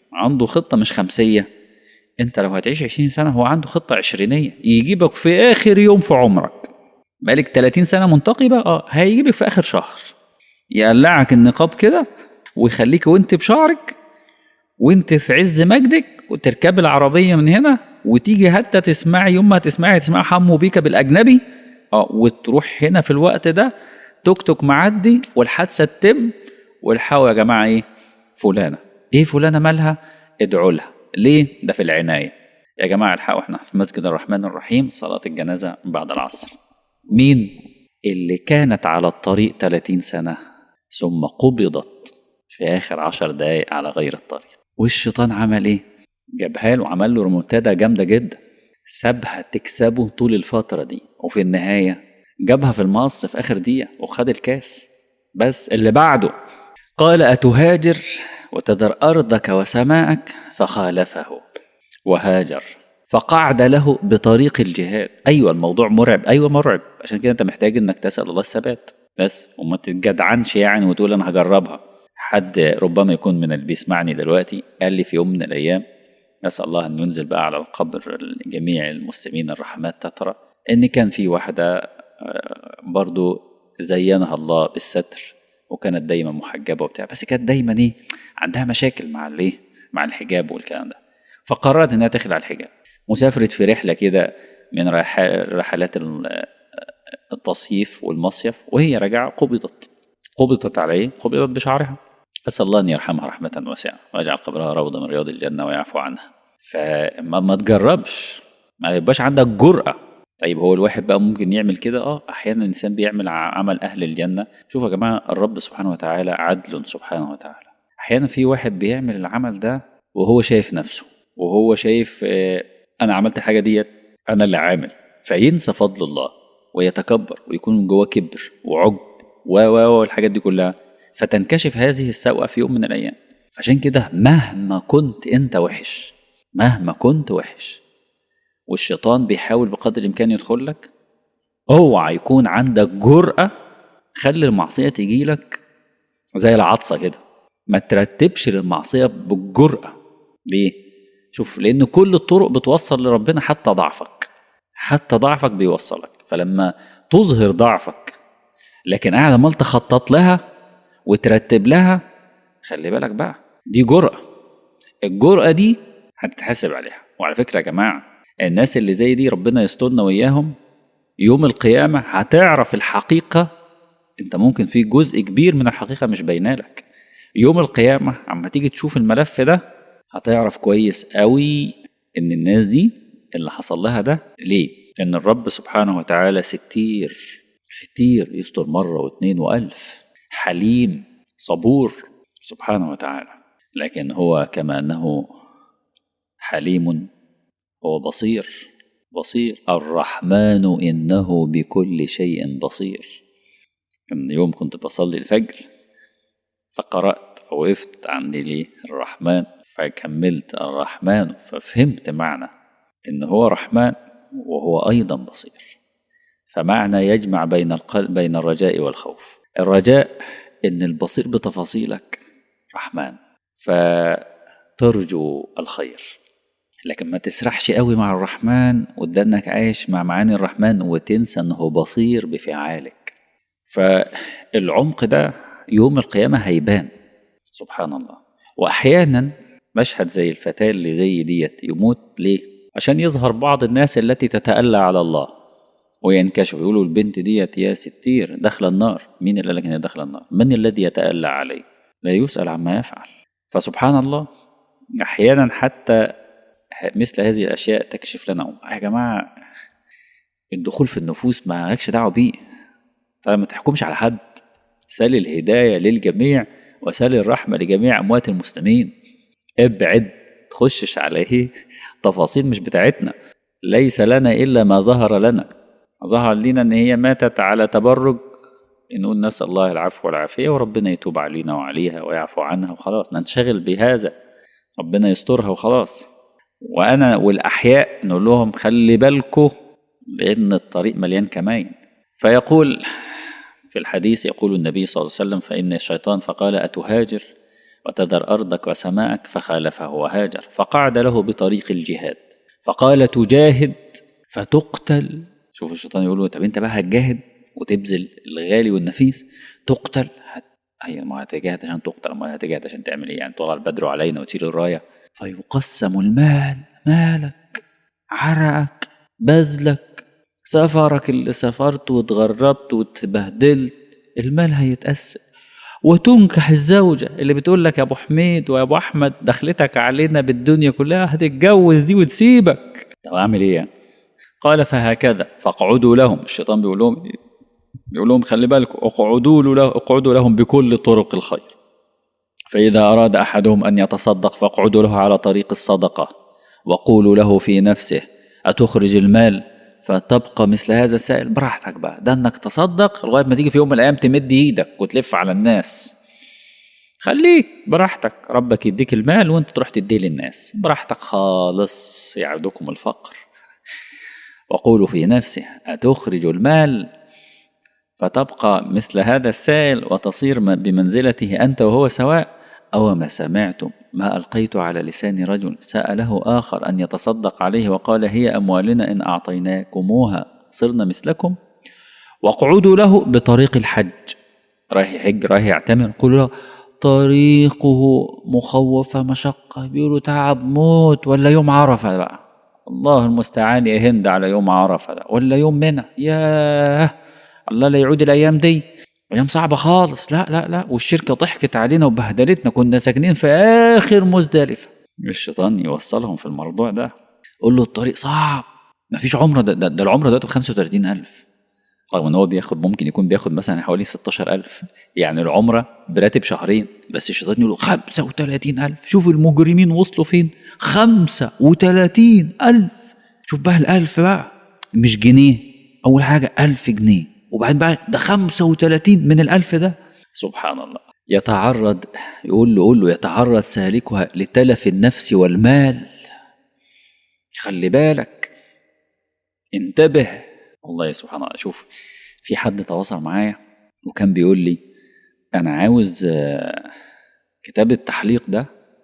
عنده خطة مش خمسية انت لو هتعيش 20 سنة هو عنده خطة عشرينية يجيبك في آخر يوم في عمرك بقالك 30 سنة منتقبة اه هيجيبك في آخر شهر يقلعك النقاب كده ويخليك وانت بشعرك وانت في عز مجدك وتركب العربية من هنا وتيجي حتى تسمعي يوم ما تسمعي تسمعي حمو بيك بالأجنبي اه وتروح هنا في الوقت ده توك توك معدي والحادثة تتم والحقوا يا جماعة ايه فلانة ايه فلانة مالها ادعوا لها ليه ده في العناية يا جماعة الحقوا احنا في مسجد الرحمن الرحيم صلاة الجنازة بعد العصر مين اللي كانت على الطريق 30 سنة ثم قبضت في آخر عشر دقايق على غير الطريق والشيطان عمل ايه جابها له وعمل له ريمونتادا جامدة جدا سابها تكسبه طول الفترة دي وفي النهاية جابها في المقص في آخر دقيقة وخد الكاس بس اللي بعده قال أتهاجر وتذر أرضك وسماءك فخالفه وهاجر فقعد له بطريق الجهاد أيوة الموضوع مرعب أيوة مرعب عشان كده أنت محتاج إنك تسأل الله الثبات بس وما تتجدعنش يعني وتقول أنا هجربها حد ربما يكون من اللي بيسمعني دلوقتي قال لي في يوم من الأيام نسأل الله أن ينزل بقى على القبر جميع المسلمين الرحمات تترى إن كان في واحدة برضو زينها الله بالستر وكانت دايما محجبه وبتاع بس كانت دايما ايه عندها مشاكل مع الايه مع الحجاب والكلام ده فقررت انها تخلع الحجاب وسافرت في رحله كده من رحلات التصيف والمصيف وهي راجعه قبضت قبضت على ايه؟ قبضت بشعرها اسال الله ان يرحمها رحمه واسعه ويجعل قبرها روضه من رياض الجنه ويعفو عنها فما ما تجربش ما يبقاش عندك جرأة طيب هو الواحد بقى ممكن يعمل كده اه احيانا الانسان بيعمل عمل اهل الجنه شوفوا يا جماعه الرب سبحانه وتعالى عدل سبحانه وتعالى احيانا في واحد بيعمل العمل ده وهو شايف نفسه وهو شايف آه انا عملت الحاجه ديت انا اللي عامل فينسى فضل الله ويتكبر ويكون من جواه كبر وعجب و و والحاجات دي كلها فتنكشف هذه السوءه في يوم من الايام عشان كده مهما كنت انت وحش مهما كنت وحش والشيطان بيحاول بقدر الامكان يدخل لك اوعى يكون عندك جرأة خلي المعصية تيجي لك زي العطسة كده ما ترتبش للمعصية بالجرأة ليه؟ شوف لأن كل الطرق بتوصل لربنا حتى ضعفك حتى ضعفك بيوصلك فلما تظهر ضعفك لكن قاعد عمال تخطط لها وترتب لها خلي بالك بقى دي جرأة الجرأة دي هتتحاسب عليها وعلى فكرة يا جماعة الناس اللي زي دي ربنا يسترنا وإياهم يوم القيامة هتعرف الحقيقة انت ممكن في جزء كبير من الحقيقة مش باينه لك يوم القيامة عما تيجي تشوف الملف ده هتعرف كويس قوي ان الناس دي اللي حصل لها ده ليه لان الرب سبحانه وتعالى ستير ستير يستر مرة واتنين وألف حليم صبور سبحانه وتعالى لكن هو كما أنه حليم هو بصير بصير الرحمن إنه بكل شيء بصير كان يوم كنت بصلي الفجر فقرأت فوقفت عند ليه الرحمن فكملت الرحمن ففهمت معنى إن هو رحمن وهو أيضا بصير فمعنى يجمع بين القلب بين الرجاء والخوف الرجاء إن البصير بتفاصيلك رحمن فترجو الخير لكن ما تسرحش قوي مع الرحمن وتدنك عايش مع معاني الرحمن وتنسى انه بصير بفعالك فالعمق ده يوم القيامة هيبان سبحان الله وأحيانا مشهد زي الفتاة اللي زي ديت يموت ليه عشان يظهر بعض الناس التي تتألى على الله وينكشف يقولوا البنت ديت يا ستير داخلة النار مين اللي قال لك ان داخلة النار من الذي يتألى عليه لا يسأل عما يفعل فسبحان الله أحيانا حتى مثل هذه الأشياء تكشف لنا يا جماعة الدخول في النفوس ما لكش دعوة بيه فما تحكمش على حد سال الهداية للجميع وسال الرحمة لجميع أموات المسلمين ابعد تخشش على ايه تفاصيل مش بتاعتنا ليس لنا إلا ما ظهر لنا ظهر لنا إن هي ماتت على تبرج نقول نسأل الله العفو والعافية وربنا يتوب علينا وعليها ويعفو عنها وخلاص ننشغل بهذا ربنا يسترها وخلاص وانا والاحياء نقول لهم خلي بالكم لان الطريق مليان كمائن فيقول في الحديث يقول النبي صلى الله عليه وسلم فان الشيطان فقال اتهاجر وتذر أرضك وسماءك فخالفه وهاجر فقعد له بطريق الجهاد فقال تجاهد فتقتل شوف الشيطان يقول له طب انت بقى هتجاهد وتبذل الغالي والنفيس تقتل هت... هي ما هتجاهد عشان تقتل ما هتجاهد عشان تعمل ايه يعني طلع البدر علينا وتشيل الرايه فيقسم المال مالك عرقك بذلك سفرك اللي سافرت واتغربت واتبهدلت المال هيتقسم وتنكح الزوجة اللي بتقول لك يا أبو حميد ويا أبو أحمد دخلتك علينا بالدنيا كلها هتتجوز دي وتسيبك طب أعمل إيه يعني؟ قال فهكذا فاقعدوا لهم الشيطان بيقول لهم بيقول لهم خلي بالكم اقعدوا له اقعدوا لهم بكل طرق الخير فإذا أراد أحدهم أن يتصدق فاقعدوا له على طريق الصدقة وقولوا له في نفسه أتخرج المال فتبقى مثل هذا السائل براحتك بقى ده انك تصدق لغايه ما تيجي في يوم من الايام تمد ايدك وتلف على الناس خليك براحتك ربك يديك المال وانت تروح تديه للناس براحتك خالص يعدكم الفقر وقولوا في نفسه أتخرج المال فتبقى مثل هذا السائل وتصير بمنزلته أنت وهو سواء أو ما سمعتم ما ألقيت على لسان رجل سأله آخر أن يتصدق عليه وقال هي أموالنا إن أعطيناكموها صرنا مثلكم واقعدوا له بطريق الحج رايح يحج رايح يعتمر قولوا له طريقه مخوفة مشقة بيقولوا تعب موت ولا يوم عرفة بقى الله المستعان يا هند على يوم عرفة ده ولا يوم منى ياه الله لا يعود الأيام دي أيام صعبة خالص لا لا لا والشركة ضحكت علينا وبهدلتنا كنا ساكنين في آخر مزدلفة الشيطان يوصلهم في الموضوع ده قول له الطريق صعب مفيش عمرة ده, ده, ده العمرة دلوقتي ب 35000 رغم ان هو بياخد ممكن يكون بياخد مثلا حوالي 16000 يعني العمرة براتب شهرين بس الشيطان يقول له 35000 شوف المجرمين وصلوا فين 35000 شوف بقى الألف بقى مش جنيه أول حاجة ألف جنيه وبعدين بقى ده 35 من الألف ده سبحان الله يتعرض يقول له يقول له يتعرض سالكها لتلف النفس والمال خلي بالك انتبه والله سبحان الله شوف في حد تواصل معايا وكان بيقول لي انا عاوز كتاب التحليق ده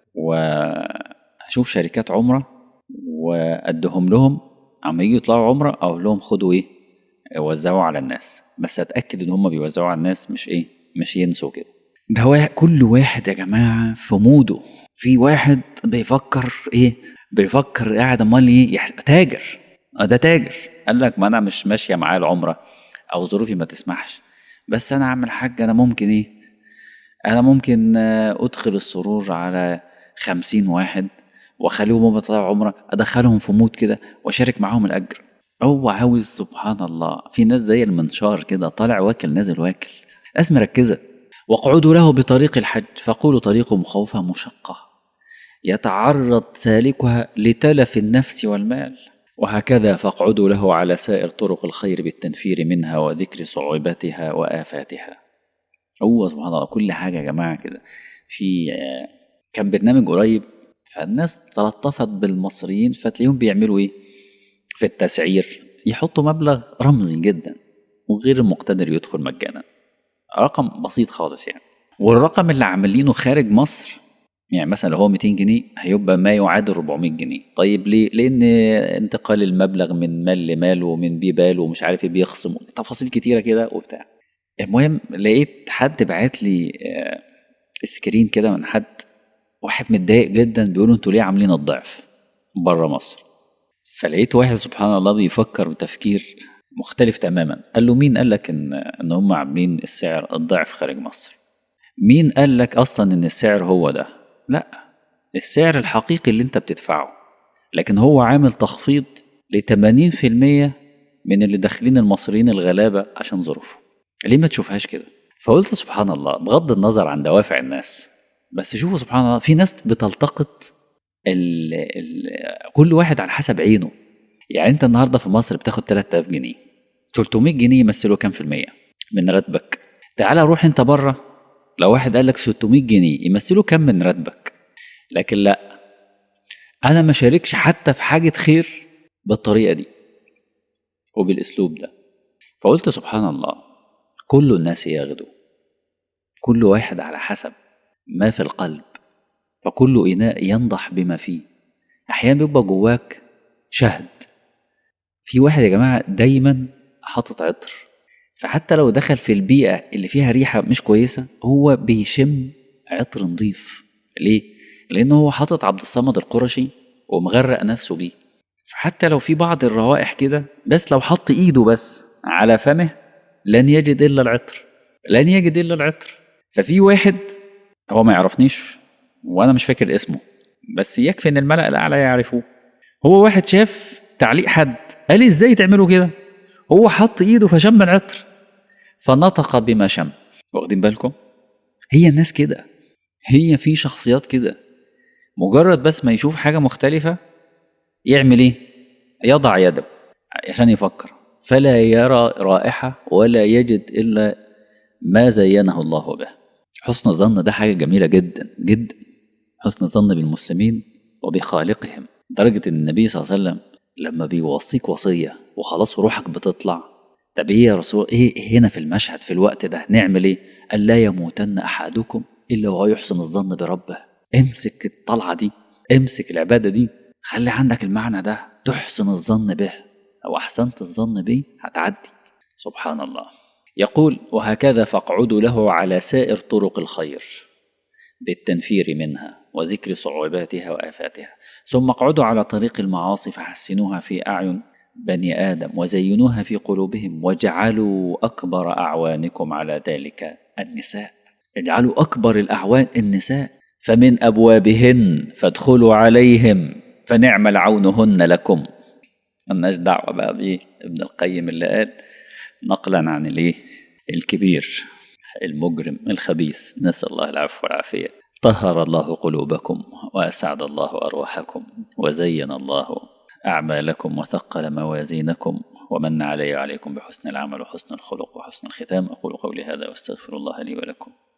واشوف شركات عمره وادهم لهم اما يجوا يطلعوا عمره اقول لهم خدوا ايه وزعوا على الناس بس اتاكد ان هم بيوزعوا على الناس مش ايه مش ينسوا كده ده واحد كل واحد يا جماعه في موده في واحد بيفكر ايه بيفكر قاعد امال ايه يحس... تاجر اه ده تاجر قال لك ما انا مش ماشيه معاه العمره او ظروفي ما تسمحش بس انا اعمل حاجه انا ممكن ايه انا ممكن ادخل السرور على خمسين واحد واخليهم هم يطلعوا عمره ادخلهم في مود كده واشارك معاهم الاجر هو عاوز سبحان الله في ناس زي المنشار كده طالع واكل نازل واكل ناس مركزه واقعدوا له بطريق الحج فقولوا طريقه مخوفة مشقة يتعرض سالكها لتلف النفس والمال وهكذا فاقعدوا له على سائر طرق الخير بالتنفير منها وذكر صعوبتها وآفاتها هو سبحان الله كل حاجة يا جماعة كده في كان برنامج قريب فالناس تلطفت بالمصريين فتلاقيهم بيعملوا ايه في التسعير يحطوا مبلغ رمزي جدا وغير المقتدر يدخل مجانا رقم بسيط خالص يعني والرقم اللي عاملينه خارج مصر يعني مثلا لو هو 200 جنيه هيبقى ما يعادل 400 جنيه طيب ليه لان انتقال المبلغ من مال لمال ومن بيه بال ومش عارف ايه بيخصم تفاصيل كتيره كده وبتاع المهم لقيت حد بعت لي سكرين كده من حد واحد متضايق جدا بيقولوا انتوا ليه عاملين الضعف بره مصر فلقيت واحد سبحان الله بيفكر بتفكير مختلف تماما قال له مين قال لك ان ان هم عاملين السعر الضعف خارج مصر مين قال لك اصلا ان السعر هو ده لا السعر الحقيقي اللي انت بتدفعه لكن هو عامل تخفيض ل 80% من اللي داخلين المصريين الغلابه عشان ظروفهم ليه ما تشوفهاش كده فقلت سبحان الله بغض النظر عن دوافع الناس بس شوفوا سبحان الله في ناس بتلتقط ال ال كل واحد على حسب عينه يعني انت النهارده في مصر بتاخد 3000 جنيه 300 جنيه يمثلوا كام في المية من راتبك تعال روح انت بره لو واحد قال لك 600 جنيه يمثلوا كام من راتبك لكن لا انا ما شاركش حتى في حاجه خير بالطريقه دي وبالاسلوب ده فقلت سبحان الله كل الناس يغدو كل واحد على حسب ما في القلب فكل إناء ينضح بما فيه أحيانا بيبقى جواك شهد في واحد يا جماعة دايما حاطط عطر فحتى لو دخل في البيئة اللي فيها ريحة مش كويسة هو بيشم عطر نظيف ليه؟ لأنه هو حاطط عبد الصمد القرشي ومغرق نفسه بيه فحتى لو في بعض الروائح كده بس لو حط ايده بس على فمه لن يجد الا العطر لن يجد الا العطر ففي واحد هو ما يعرفنيش وانا مش فاكر اسمه بس يكفي ان الملأ الاعلى يعرفوه هو واحد شاف تعليق حد قال لي ازاي تعملوا كده هو حط ايده فشم العطر فنطق بما شم واخدين بالكم هي الناس كده هي في شخصيات كده مجرد بس ما يشوف حاجة مختلفة يعمل ايه يضع يده عشان يفكر فلا يرى رائحة ولا يجد إلا ما زينه الله به حسن الظن ده حاجة جميلة جدا جدا حسن الظن بالمسلمين وبخالقهم لدرجة إن النبي صلى الله عليه وسلم لما بيوصيك وصية وخلاص روحك بتطلع طب ايه يا رسول ايه هنا في المشهد في الوقت ده نعمل ايه؟ قال لا يموتن احدكم الا وهو يحسن الظن بربه امسك الطلعه دي امسك العباده دي خلي عندك المعنى ده تحسن الظن به لو احسنت الظن به هتعدي سبحان الله يقول وهكذا فاقعدوا له على سائر طرق الخير بالتنفير منها وذكر صعوباتها وآفاتها ثم اقعدوا على طريق المعاصي فحسنوها في أعين بني آدم وزينوها في قلوبهم واجعلوا أكبر أعوانكم على ذلك النساء اجعلوا أكبر الأعوان النساء فمن أبوابهن فادخلوا عليهم فنعم العونهن لكم ملناش دعوة بقى بإيه ابن القيم اللي قال نقلا عن الإيه الكبير المجرم الخبيث نسأل الله العفو والعافية طهر الله قلوبكم وأسعد الله أرواحكم وزين الله أعمالكم وثقل موازينكم ومن علي عليكم بحسن العمل وحسن الخلق وحسن الختام أقول قولي هذا واستغفر الله لي ولكم